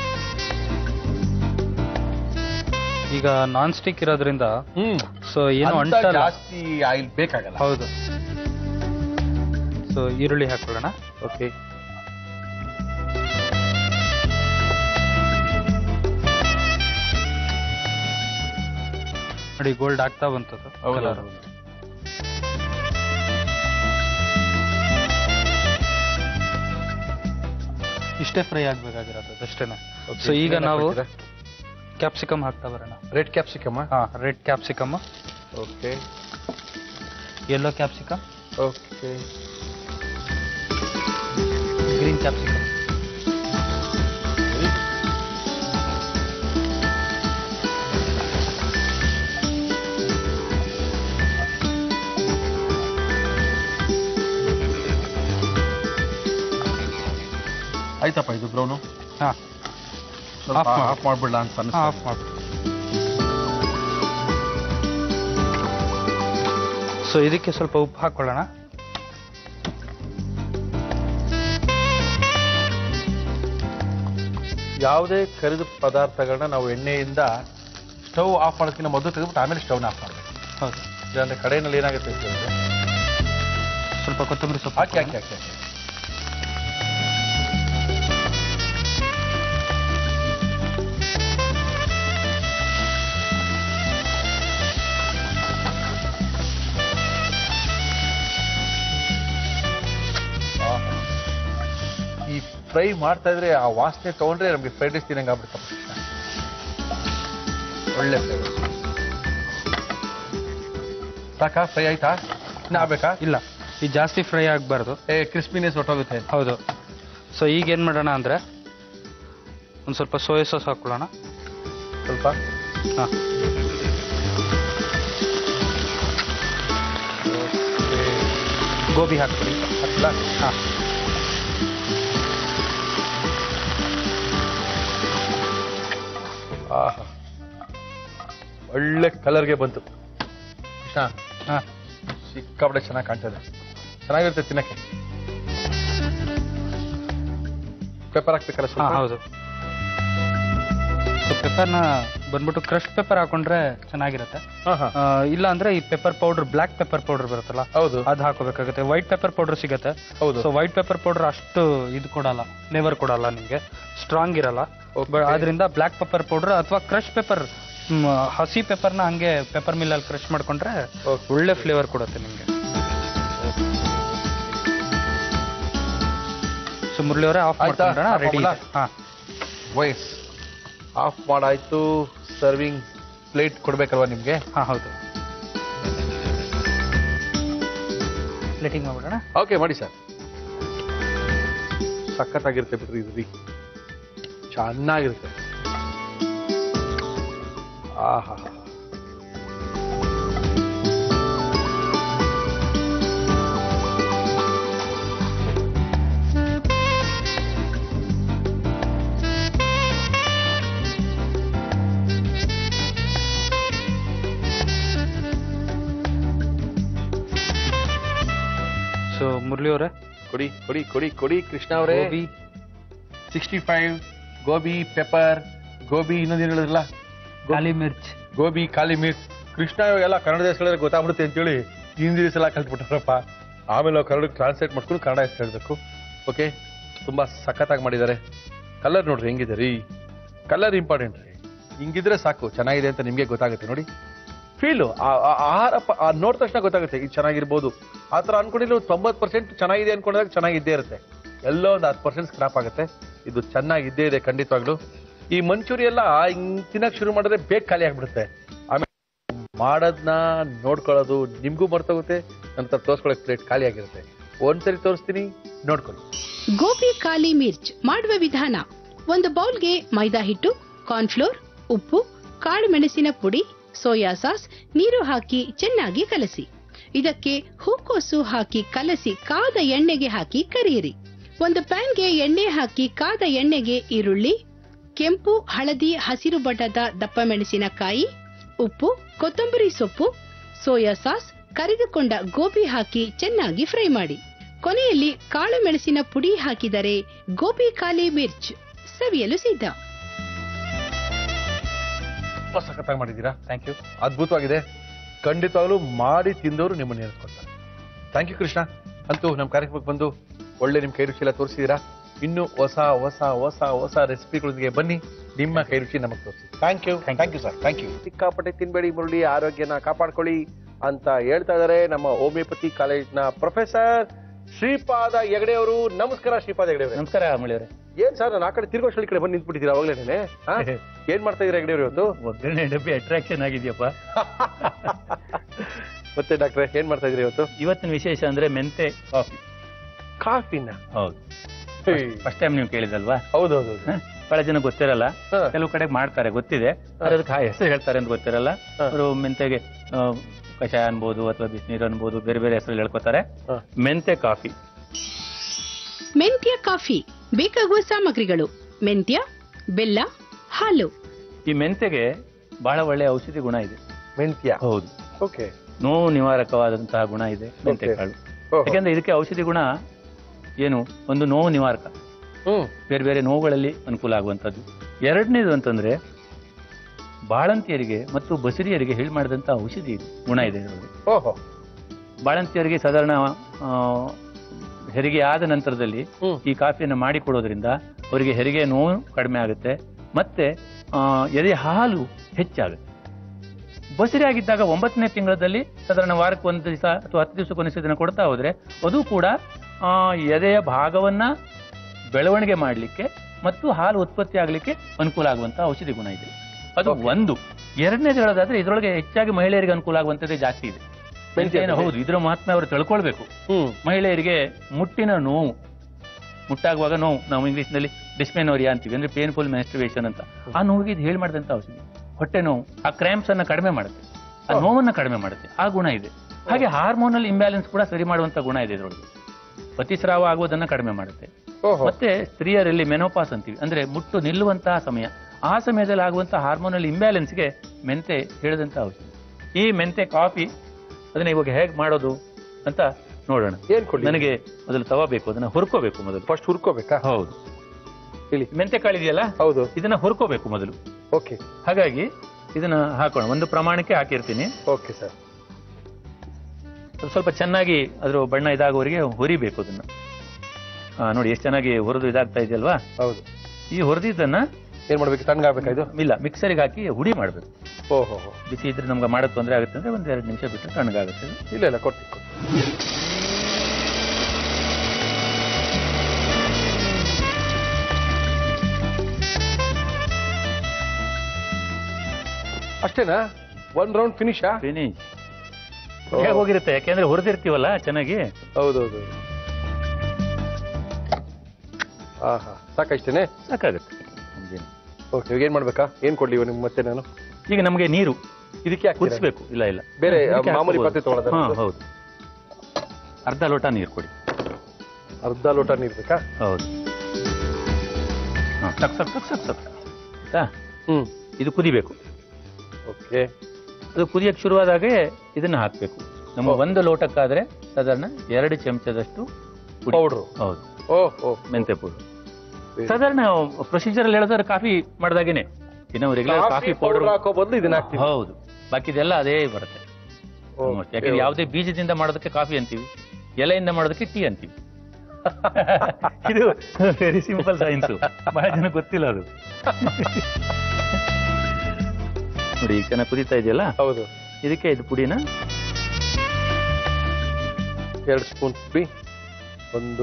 ಈಗ ನಾನ್ ಸ್ಟಿಕ್ ಇರೋದ್ರಿಂದ ಹ್ಮ್ ಸೊ ಏನು ಅಂತ ಅಂಟಲ್ಲ ಜಾಸ್ತಿ ಆಯಿಲ್ ಬೇಕಾಗಲ್ಲ ಹೌದು ಸೊ ಈರುಳ್ಳಿ ಹಾಕೊಳ್ಳೋಣ ಓಕೆ ನೋಡಿ ಗೋಲ್ಡ್ ಆಗ್ತಾ ಬಂತದ್ದು ಕಲರ್ ಇಷ್ಟೇ ಫ್ರೈ ಆಗ್ಬೇಕಾಗಿರೋದು ಅಷ್ಟೇನೆ ಸೊ ಈಗ ನಾವು ಕ್ಯಾಪ್ಸಿಕಮ್ ಹಾಕ್ತಾ ಬರೋಣ ರೆಡ್ ಕ್ಯಾಪ್ಸಿಕಮ್ ಹಾ red capsicum okay yellow capsicum okay green capsicum ಆಯ್ತಪ್ಪ ಇದು ಬ್ರೌನು ಹಾ ಸ್ವಲ್ಪ Off ಮಾಡು. ಆಫ್ ಮಾಡ್ಬಿಡ್ಲ ಅಂತ ಅನ್ಸ್ತಾ ಆಫ್ ಮಾಡಿ ಸೊ ಇದಕ್ಕೆ ಸ್ವಲ್ಪ ಉಪ್ಪು ಹಾಕೊಳ್ಳೋಣ ಯಾವುದೇ ಕರಿದ ಪದಾರ್ಥಗಳನ್ನ ನಾವು ಎಣ್ಣೆಯಿಂದ ಸ್ಟವ್ ಆಫ್ ಮಾಡೋದಕ್ಕಿಂತ ಮೊದಲು ತೆಗೆದ್ಬಿಟ್ಟು ಆಮೇಲೆ ಸ್ಟವ್ನ ಆಫ್ ಮಾಡಬೇಕು ಹೌದು ಇಲ್ಲಾಂದ್ರೆ ಕಡೆಯಲ್ಲಿ ಏನಾಗುತ್ತೆ ಅಂತಂದ್ರೆ ಸ್ವಲ್ಪ ಕೊತ್ತಂಬರಿ ಸೊಪ್ಪು ಹಾಕಿ ಹಾಕಿ ಹಾಕಿ ಹಾಕಿ ಆಹಾ. ಈ ಫ್ರೈ ಮಾಡ್ತಾ ಇದ್ರೆ ಆ ವಾಸನೆ ತಗೊಂಡ್ರೆ ನಮಗೆ ಫ್ರೈಡ್ ರೈಸ್ ತಿನ್ನಂಗೆ ಆಗ್ಬಿಡ್ತಪ್ಪ ಒಳ್ಳೆ ಫ್ಲೇವರ್ ಸಾಕಾ ಫ್ರೈ ಆಯ್ತಾ ಇನ್ನ ಆಗ್ಬೇಕಾ ಇಲ್ಲ ಈ ಜಾಸ್ತಿ ಫ್ರೈ ಆಗಬಾರ್ದು ಏ ಕ್ರಿಸ್ಪಿನೆಸ್ ಹೊಟ್ಟೋಗುತ್ತೆ ಹೌದು ಸೊ ಈಗ ಏನು ಮಾಡೋಣ ಅಂದರೆ ಒಂದು ಸ್ವಲ್ಪ ಸೋಯಾ ಸಾಸ್ ಹಾಕೊಳ್ಳೋಣ ಸ್ವಲ್ಪ ಹಾಂ ಗೋಬಿ ಹಾಕ್ಬಿಡಿ ಹಾಕ್ಲಾ? ಹಾ ಆಹಾ ಒಳ್ಳೆ ಕಲರ್ಗೆ ಬಂತು ಕೃಷ್ಣ ಹಾ ಸಿಕ್ಕಾಪಟ್ಟೆ ಚೆನ್ನಾಗಿ ಕಾಣ್ತದೆ ಚೆನ್ನಾಗಿರುತ್ತೆ ತಿನ್ನಕ್ಕೆ ಪೆಪ್ಪರ್ ಹಾಕ್ಬೇಕಲ್ಲ ಹಾ ಸ್ವಲ್ಪ ಹೌದು ಪೆಪ್ಪರ್ನ ಬಂದ್ಬಿಟ್ಟು ಕ್ರಶ್ ಪೆಪ್ಪರ್ ಹಾಕೊಂಡ್ರೆ ಚೆನ್ನಾಗಿರುತ್ತೆ ಹಾ ಹಾ ಆ, ಇಲ್ಲ ಅಂದ್ರೆ ಈ pepper powder black pepper powder ಬರುತ್ತಲ್ಲ ಹೌದು ಅದು ಹಾಕೋಬೇಕಾಗುತ್ತೆ ವೈಟ್ ಪೆಪ್ಪರ್ ಪೌಡರ್ ಸಿಗುತ್ತೆ ಹೌದು ಸೊ ವೈಟ್ ಪೆಪ್ಪರ್ ಪೌಡರ್ ಅಷ್ಟು ಇದು ಕೊಡಲ್ಲ ಫ್ಲೇವರ್ ಕೊಡಲ್ಲ ನಿಮಗೆ ಸ್ಟ್ರಾಂಗ್ ಇರಲ್ಲ Okay. ಬಟ್ ಆದ್ರಿಂದ ಬ್ಲಾಕ್ ಪೆಪ್ಪರ್ ಪೌಡರ್ ಅಥವಾ ಕ್ರಶ್ ಪೆಪ್ಪರ್ ಹಸಿ ಪೆಪ್ಪರ್ನ ಹಂಗೆ ಪೆಪ್ಪರ್ ಮಿಲ್ಲಲ್ಲಿ ಕ್ರಶ್ ಮಾಡ್ಕೊಂಡ್ರೆ Okay. ಒಳ್ಳೆ ಫ್ಲೇವರ್ ಕೊಡುತ್ತೆ ನಿಮಗೆ ಸೊ ಮುರಳಿ ಅವರೇ ಆಫ್ ಆಯ್ತಾ? ಮಾಡ್ಕೊಂಡ್ರೆ Off ರೆಡಿ ಮಾಡ್ಲಾ? ಹಾ ವೈಸ್ ಆಫ್ ಮಾಡಾಯ್ತು ಸರ್ವಿಂಗ್ ಪ್ಲೇಟ್ ಕೊಡ್ಬೇಕಲ್ವಾ ನಿಮ್ಗೆ ಹಾ ಹೌದು ಪ್ಲೇಟಿಂಗ್ ಮಾಡ್ಬಿಡೋಣ ಓಕೆ ಮಾಡಿ ಸರ್ ಸಖತ್ತಾಗಿರುತ್ತೆ ಬಿಡ್ರಿ ಇದು ರೀ ಚೆನ್ನಾಗಿರುತ್ತೆ ಆಹಾ ಸೊ ಮುರಳಿ ಅವರೇ ಕೊಡಿ ಕೊಡಿ ಕೊಡಿ ಕೊಡಿ ಕೃಷ್ಣ ಅವರೇ gobi sixty five gobi pepper gobi ಇನ್ನೊಂದೇನು ಹೇಳಿದ್ರಲ್ಲ ಕಾಲಿ ಮಿರ್ಚ್ ಗೋಬಿ ಖಾಲಿ ಮಿರ್ಚ್ ಕೃಷ್ಣ ಇವಾಗೆಲ್ಲ ಕನ್ನಡ ಹೆಸರು ಗೊತ್ತಾಗ್ಬಿಡುತ್ತೆ ಅಂತೇಳಿ ಹಿಂದಿ ಹೆಸರು ಎಲ್ಲ ಕಲ್ತ್ಬಿಟ್ಟಾರಪ್ಪ ಆಮೇಲೆ ನಾವು ಕನ್ನಡಕ್ಕೆ ಟ್ರಾನ್ಸ್ಲೇಟ್ ಮಾಡ್ಕೊಂಡು ಕನ್ನಡ ಹೆಸರು ಹೇಳ್ಬೇಕು ಓಕೆ ತುಂಬಾ ಸಖತ್ತಾಗಿ ಮಾಡಿದ್ದಾರೆ ಕಲರ್ ನೋಡ್ರಿ ಹೆಂಗಿದೆ ರೀ ಕಲರ್ ಇಂಪಾರ್ಟೆಂಟ್ ರೀ ಹಿಂಗಿದ್ರೆ ಸಾಕು ಚೆನ್ನಾಗಿದೆ ಅಂತ ನಿಮಗೆ ಗೊತ್ತಾಗುತ್ತೆ ನೋಡಿ ಫೀಲು ಆಹಾರ ಪ- ಆ ನೋಡಿದ ತಕ್ಷಣ ಗೊತ್ತಾಗುತ್ತೆ ಇದು ಚೆನ್ನಾಗಿರ್ಬೋದು ಆ ಥರ ಅನ್ಕೊಂಡಿಲ್ಲ ತೊಂಬತ್ತು ಪರ್ಸೆಂಟ್ ಚೆನ್ನಾಗಿದೆ ಅನ್ಕೊಂಡಾಗ ಚೆನ್ನಾಗಿದ್ದೇ ಇರುತ್ತೆ ಎಲ್ಲೋ ಒಂದು ಹತ್ತು ಪರ್ಸೆಂಟ್ ಸ್ಕ್ರಾಪ್ ಆಗುತ್ತೆ ಇದು ಚೆನ್ನಾಗಿದ್ದೇ ಇದೆ ಖಂಡಿತವಾಗ್ಲು ಈ ಮಂಚೂರಿ ಎಲ್ಲ ಹಿಂಗ್ ತಿನ್ನಕ್ ಶುರು ಮಾಡಿದ್ರೆ ಬೇಗ ಖಾಲಿ ಆಗ್ಬಿಡುತ್ತೆ ಆಮೇಲೆ ಮಾಡೋದನ್ನ ನೋಡ್ಕೊಳ್ಳೋದು ನಿಮ್ಗೂ ಮರ್ತೋಗುತ್ತೆ ನಂತರ ತೋರ್ಸ್ಕೊಳಕ್ ಪ್ಲೇಟ್ ಖಾಲಿ ಆಗಿರುತ್ತೆ ಒಂದ್ಸರಿ ತೋರಿಸ್ತೀನಿ ನೋಡ್ಕೊಳ್ಳಿ ಗೋಬಿ ಖಾಲಿ ಮಿರ್ಚ್ ಮಾಡುವ ವಿಧಾನ ಒಂದು ಬೌಲ್ಗೆ ಮೈದಾ ಹಿಟ್ಟು ಕಾರ್ನ್ಫ್ಲೋರ್ ಉಪ್ಪು ಕಾಳು ಮೆಣಸಿನ ಪುಡಿ ಸೋಯಾ ಸಾಸ್ ನೀರು ಹಾಕಿ ಚೆನ್ನಾಗಿ ಕಲಸಿ ಇದಕ್ಕೆ ಹೂಕೋಸು ಹಾಕಿ ಕಲಸಿ ಕಾದ ಎಣ್ಣೆಗೆ ಹಾಕಿ ಕರಿಯಿರಿ ಒಂದು ಪ್ಯಾನ್ಗೆ ಎಣ್ಣೆ ಹಾಕಿ ಕಾದ ಎಣ್ಣೆಗೆ ಈರುಳ್ಳಿ ಕೆಂಪು ಹಳದಿ ಹಸಿರು ಬಣ್ಣದ ದಪ್ಪ ಮೆಣಸಿನಕಾಯಿ ಉಪ್ಪು ಕೊತ್ತಂಬರಿ ಸೊಪ್ಪು ಸೋಯಾ ಸಾಸ್ ಕರಿದುಕೊಂಡ ಗೋಬಿ ಹಾಕಿ ಚೆನ್ನಾಗಿ ಫ್ರೈ ಮಾಡಿ ಕೊನೆಯಲ್ಲಿ ಕಾಳು ಮೆಣಸಿನ ಪುಡಿ ಹಾಕಿದರೆ ಗೋಬಿ ಖಾಲಿ ಮಿರ್ಚ್ ಸವಿಯಲು ಸಿದ್ಧ ತುಂಬಾ ಸಖತ್ತಾಗಿ ಮಾಡಿದ್ದೀರಾ ಥ್ಯಾಂಕ್ ಯು ಅದ್ಭುತವಾಗಿದೆ ಖಂಡಿತವಾಗ್ಲೂ ಮಾಡಿ ತಿಂದವರು ನಿಮ್ಮನ್ನ ನೆನೆಸ್ಕೊಳ್ತಾರೆ ಥ್ಯಾಂಕ್ ಯು ಕೃಷ್ಣ ಅಂತೂ ನಮ್ಮ ಕಾರ್ಯಕ್ರಮಕ್ಕೆ ಬಂದು ಒಳ್ಳೆ ನಿಮ್ಮ ಕೈ ರುಚಿ ಎಲ್ಲ ತೋರಿಸಿದ್ದೀರಾ ಇನ್ನು ಹೊಸ ಹೊಸ ಹೊಸ ಹೊಸ ರೆಸಿಪಿಗಳೊಂದಿಗೆ ಬನ್ನಿ ನಿಮ್ಮ ಕೈ ರುಚಿ ನಮಗೆ ತೋರಿಸಿ thank you Thank thank you sir thank you ಸಿಕ್ಕಾಪಟ್ಟೆ ತಿನ್ಬೇಡಿ ಮುರಳಿ ಆರೋಗ್ಯನ ಕಾಪಾಡ್ಕೊಳ್ಳಿ ಅಂತ ಹೇಳ್ತಾ ಇದ್ದಾರೆ ನಮ್ಮ ಹೋಮಿಯೋಪತಿ ಕಾಲೇಜ್ನ ಪ್ರೊಫೆಸರ್ ಶ್ರೀಪಾದ ಹೆಗಡೆ ಅವರು ನಮಸ್ಕಾರ ಶ್ರೀಪಾದ ಹೆಗಡೆ ಅವರೇ ನಮಸ್ಕಾರ ಮುರಳಿ ಏನ್ ಸರ್ ನಾನು ಆ ಕಡೆ ತಿರ್ಗೋಷ್ಟ್ ಕಡೆ ಬಂದು ನಿಂತ್ಬಿಟ್ಟಿದ್ದೀರಾ ಅವಾಗಲೇ ಏನ್ ಮಾಡ್ತಾ ಇದೀರಾ ಹೆಗಡೆ ಅವರು ಇವತ್ತು ಒಗ್ಗರಣೆ ಡಬ್ಬಿ ಅಟ್ರಾಕ್ಷನ್ ಆಗಿದೆಯಪ್ಪ ಮತ್ತೆ ಡಾಕ್ಟ್ರೆ ಏನ್ ಮಾಡ್ತಾ ಇದ್ರಿ ಇವತ್ತು ಇವತ್ತಿನ ವಿಶೇಷ ಅಂದ್ರೆ ಮೆಂತೆ ಕಾಫಿ ಕಾಫಿನ ಹೌದು ಫಸ್ಟ್ ಟೈಮ್ ನೀವು ಕೇಳಿದಲ್ವಾ ಹೌದೌದು ಹ? ಬಹಳ ಜನ ಗೊತ್ತಿರಲ್ಲ ಹಾ. ಕೆಲವು ಕಡೆ ಮಾಡ್ತಾರೆ ಗೊತ್ತಿದೆ ಆದ್ರೆ ಅದಕ್ಕೆ ಆ ಹೆಸರು ಹೇಳ್ತಾರೆ ಅಂತ ಗೊತ್ತಿರಲ್ಲ ಹಾ. ಅವರು ಮೆಂತೆಗೆ ಆ, ಕಷಾಯ ಅನ್ಬೋದು ಅಥವಾ ಬಿಸಿನೀರು ಅನ್ಬೋದು ಬೇರೆ ಬೇರೆ ಹೆಸರು ಹೇಳ್ಕೊತಾರೆ ಹಾ. ಮೆಂತೆ ಕಾಫಿ ಮೆಂತ್ಯ ಕಾಫಿ ಬೇಕಾಗುವ ಸಾಮಗ್ರಿಗಳು ಮೆಂತ್ಯ ಬೆಲ್ಲ ಹಾಲು ಈ ಮೆಂತೆಗೆ ಬಹಳ ಒಳ್ಳೆ ಔಷಧಿ ಗುಣ ಇದೆ ಮೆಂತ್ಯ ಹೌದು ಓಕೆ ನೋವು ನಿವಾರಕವಾದಂತಹ ಗುಣ ಇದೆ ಮೆಂತೆ Okay. ಕಾಳು ಯಾಕೆಂದ್ರೆ ಇದಕ್ಕೆ ಔಷಧಿ ಗುಣ ಏನು ಒಂದು ನೋವು ನಿವಾರಕ ಹ್ಮ್ ಬೇರೆ ಬೇರೆ ನೋವುಗಳಲ್ಲಿ ಅನುಕೂಲ ಆಗುವಂಥದ್ದು ಎರಡನೇದು ಅಂತಂದ್ರೆ ಬಾಳಂತಿಯರಿಗೆ ಮತ್ತು ಬಸುರಿಯರಿಗೆ ಹೇಳಿ ಮಾಡಿದಂಥ ಔಷಧಿ ಇದೆ ಗುಣ ಇದೆ ಇದರಲ್ಲಿ ಓಹೋ ಬಾಳಂತಿಯರಿಗೆ ಸಾಧಾರಣ ಆ, ಹೆರಿಗೆ ಆದ ನಂತರದಲ್ಲಿ ಹ್ಮ್ ಈ ಕಾಫಿಯನ್ನು ಮಾಡಿ ಕೊಡೋದ್ರಿಂದ ಅವರಿಗೆ ಹೆರಿಗೆ ನೋವು ಕಡಿಮೆ ಆಗುತ್ತೆ ಮತ್ತೆ ಆ, ಎದೆ ಹಾಲು ಹೆಚ್ಚಾಗುತ್ತೆ ಬಸರಿ ಆಗಿದ್ದಾಗ ಒಂಬತ್ತನೇ ತಿಂಗಳಲ್ಲಿ ಸಾಧಾರಣ ವಾರಕ್ಕೆ ಒಂದು ದಿವಸ ಅಥವಾ ಹತ್ತು ದಿವಸಕ್ಕೆ ಒಂದು ದಿನ ಕೊಡ್ತಾ ಹೋದ್ರೆ ಅದು ಕೂಡ ಆ, ಎದೆಯ ಭಾಗವನ್ನ ಬೆಳವಣಿಗೆ ಮಾಡಲಿಕ್ಕೆ ಮತ್ತು ಹಾಲು ಉತ್ಪತ್ತಿ ಆಗಲಿಕ್ಕೆ ಅನುಕೂಲ ಆಗುವಂತಹ ಔಷಧಿ ಗುಣ ಇದೆ ಅದು Okay. ಒಂದು ಎರಡನೇದು ಹೇಳೋದಾದ್ರೆ ಇದರೊಳಗೆ ಹೆಚ್ಚಾಗಿ ಮಹಿಳೆಯರಿಗೆ ಅನುಕೂಲ ಆಗುವಂಥದ್ದೇ ಜಾಸ್ತಿ ಇದೆ ಮೆಂತೆಯನ್ನು ಹೌದು ಇದರ ಮಹಾತ್ಮೆ ಅವರು ತಿಳ್ಕೊಳ್ಬೇಕು ಹ್ಮ್ ಮಹಿಳೆಯರಿಗೆ ಮುಟ್ಟಿನ ನೋವು ಮುಟ್ಟಾಗುವಾಗ ನೋವು ನಾವು ಇಂಗ್ಲಿಷ್ ನಲ್ಲಿ ಡಿಸ್ಮೆನೋರಿಯಾ ಅಂತೀವಿ ಅಂದ್ರೆ ಪೇನ್ಫುಲ್ ಮೆನ್ಸ್ಟ್ರುವೇಷನ್ ಅಂತ ಆ ನೋವಿಗೆ ಇದು ಹೇಳಿ ಮಾಡಿದಂತ ಔಷಧಿ ಹೊಟ್ಟೆ ನೋವು ಆ ಕ್ರ್ಯಾಂಪ್ಸ್ ಅನ್ನ ಕಡಿಮೆ ಮಾಡುತ್ತೆ ಆ ನೋವನ್ನ ಕಡಿಮೆ ಮಾಡುತ್ತೆ ಆ ಗುಣ ಇದೆ ಹಾಗೆ ಹಾರ್ಮೋನಲ್ ಇಂಬ್ಯಾಲೆನ್ಸ್ ಕೂಡ ಸರಿ ಮಾಡುವಂತ ಗುಣ ಇದೆ ಇದರೊಳಗೆ ಅತಿಸ್ರಾವ ಆಗುವುದನ್ನ ಕಡಿಮೆ ಮಾಡುತ್ತೆ ಓಹೋ ಮತ್ತೆ ಸ್ತ್ರೀಯರಲ್ಲಿ ಮೆನೋಪಾಸ್ ಅಂತೀವಿ ಅಂದ್ರೆ ಮುಟ್ಟು ನಿಲ್ಲುವಂತಹ ಸಮಯ ಆ ಸಮಯದಲ್ಲಿ ಆಗುವಂತಹ ಹಾರ್ಮೋನಲ್ ಇಂಬ್ಯಾಲೆನ್ಸ್ಗೆ ಮೆಂತೆ ಹೇಳಿದಂತ ಔಷಧಿ ಈ ಮೆಂತೆ ಕಾಫಿ ಅದನ್ನ ಇವಾಗ ಹೇಗೆ ಮಾಡೋದು ಅಂತ ನೋಡೋಣ ಏನ್ ಕೊಡ್ಲಿ ನನಗೆ ಮೊದಲು ತವ ಬೇಕು ಅದನ್ನ ಹುರ್ಕೋಬೇಕು ಮೊದಲು ಫಸ್ಟ್ ಹುರ್ಕೋಬೇಕಾ ಹೌದು ಹೇಳಿ ಮೆಂತೆ ಕಾಳಿದೆಯಲ್ಲ ಹೌದು ಇದನ್ನ ಹುರ್ಕೋಬೇಕು ಮೊದಲು ಓಕೆ ಹಾಗಾಗಿ ಇದನ್ನ ಹಾಕೋಣ ಒಂದು ಪ್ರಮಾಣಕ್ಕೆ ಹಾಕಿರ್ತೀನಿ ಓಕೆ ಸರ್ ಅದು ಸ್ವಲ್ಪ ಚೆನ್ನಾಗಿ ಅದ್ರ ಬಣ್ಣ ಇದಾಗೋವರೆಗೆ ಹುರಿಬೇಕು ಅದನ್ನ ಆ, ನೋಡಿ ಎಷ್ಟು ಚೆನ್ನಾಗಿ ಹುರಿದು ಇದಾಗ್ತಾ ಇದೆಯಲ್ವಾ ಹೌದು ಈ ಹುರಿದಿದ್ದನ್ನ ಏನ್ ಮಾಡ್ಬೇಕು ತಣ್ಣಗಾಗ್ಬೇಕಾ ಇದು ಇಲ್ಲ ಮಿಕ್ಸರಿಗೆ ಹಾಕಿ ಹುಡಿ ಮಾಡಬೇಕು ಓಹೋ ಹೋ ಬಿಸಿ ಇದ್ರೆ ನಮ್ಗೆ ಮಾಡೋದು ತೊಂದರೆ ಆಗುತ್ತೆ ಅಂದ್ರೆ ಒಂದ್ ಎರಡು ನಿಮಿಷ ಬಿಟ್ಟು ತಣ್ಣಗಾಗುತ್ತೆ ಇಲ್ಲ ಇಲ್ಲ ಕೊಡ್ತೀನಿ ಕೊಡ್ತೀನಿ. ಅಷ್ಟೇನಾ ಒನ್ ರೌಂಡ್ ಫಿನಿಶಾ ಫಿನಿಶ್ ಹೇಗೆ ಹೋಗಿರುತ್ತೆ ಯಾಕೆಂದ್ರೆ ಹುರಿದಿರ್ತೀವಲ್ಲ ಚೆನ್ನಾಗಿ ಹೌದೌದು ಹಾ ಹಾ ಸಾಕಷ್ಟೇನೆ ಸಾಕಾಗುತ್ತೆ ನಮ್ಗೇನು. ಓಕೆ ಇವಾಗ ಏನ್ ಮಾಡ್ಬೇಕಾ ಏನ್ ಕೊಡ್ಲಿ ಇವಾಗ ನಿಮ್ಗೆ ಮತ್ತೆ ನಾನು ಈಗ ನಮಗೆ ನೀರು ಇದಕ್ಕೆ ಹಾಕ್ತೀರಾ? ಕುದಿಸ್ಬೇಕು ಇಲ್ಲ ಇಲ್ಲ ಬೇರೆ ಇದಕ್ಕೆ ಮಾಮೂಲಿ ಹಾಕ್ಬೋದು. ಪಾತ್ರೆ ತಗೊಳ್ಳೋದಾ ಹಾ ನಿಮ್ದು? ಹೌದು ಅರ್ಧ ಲೋಟ ನೀರು ಕೊಡಿ ಅರ್ಧ ಲೋಟ ನೀರ್ ಬೇಕಾ ಹೌದು ಹಾ ಸಕ್ ಸಕ್ ಸಕ್ ಸಕ್ ಸಕ್ ಆಯ್ತಾ ಹ್ಮ್ ಇದು ಕುದಿಬೇಕು ಓಕೆ ಅದು ಕುದಿಯಕ್ಕೆ ಶುರುವಾದಾಗೆ ಇದನ್ನ ಹಾಕಬೇಕು ನಮ್ಮ ಒಂದು ಲೋಟಕ್ಕಾದ್ರೆ ಸಾಧಾರಣ ಎರಡು ಚಮಚದಷ್ಟು ಪುಡಿ. ಪೌಡ್ರು ಹೌದು ಓಹ್ ಓಹ್ ಮೆಂತೆ ಪೌಡರ್ ಸಾಧಾರಣ ಪ್ರೊಸೀಜರ್ ಅಲ್ಲಿ ಹೇಳಿದ್ರೆ ಕಾಫಿ ಮಾಡ್ದಾಗೇನೆ ಇನ್ನು ರೆಗ್ಯುಲರ್ ಕಾಫಿ ಪೌಡರ್ ಹಾಕೋ ಬದಲು ಇದನ್ನ ಹಾಕ್ತೀವಿ ಹೌದು ಬಾಕಿದೆಲ್ಲ ಅದೇ ಬರುತ್ತೆ Almost. ಯಾಕಂದ್ರೆ ಯಾವುದೇ ಬೀಜದಿಂದ ಮಾಡೋದಕ್ಕೆ ಕಾಫಿ ಅಂತೀವಿ ಎಲೆಯಿಂದ ಮಾಡೋದಕ್ಕೆ ಟೀ ಅಂತೀವಿ ಇದು ವೆರಿ ಸಿಂಪಲ್ ಸೈನ್ಸ್ ಬಹಳ ಜನ ಗೊತ್ತಿಲ್ಲ ಅದು ನೋಡಿ ಈಗ ಚೆನ್ನಾಗಿ ಕುದೀತಾ ಇದೆಯಲ್ಲ ಹೌದು ಇದಕ್ಕೆ ಇದು ಪುಡಿನ ಎರಡು ಸ್ಪೂನ್ ಪುಡಿ ಒಂದು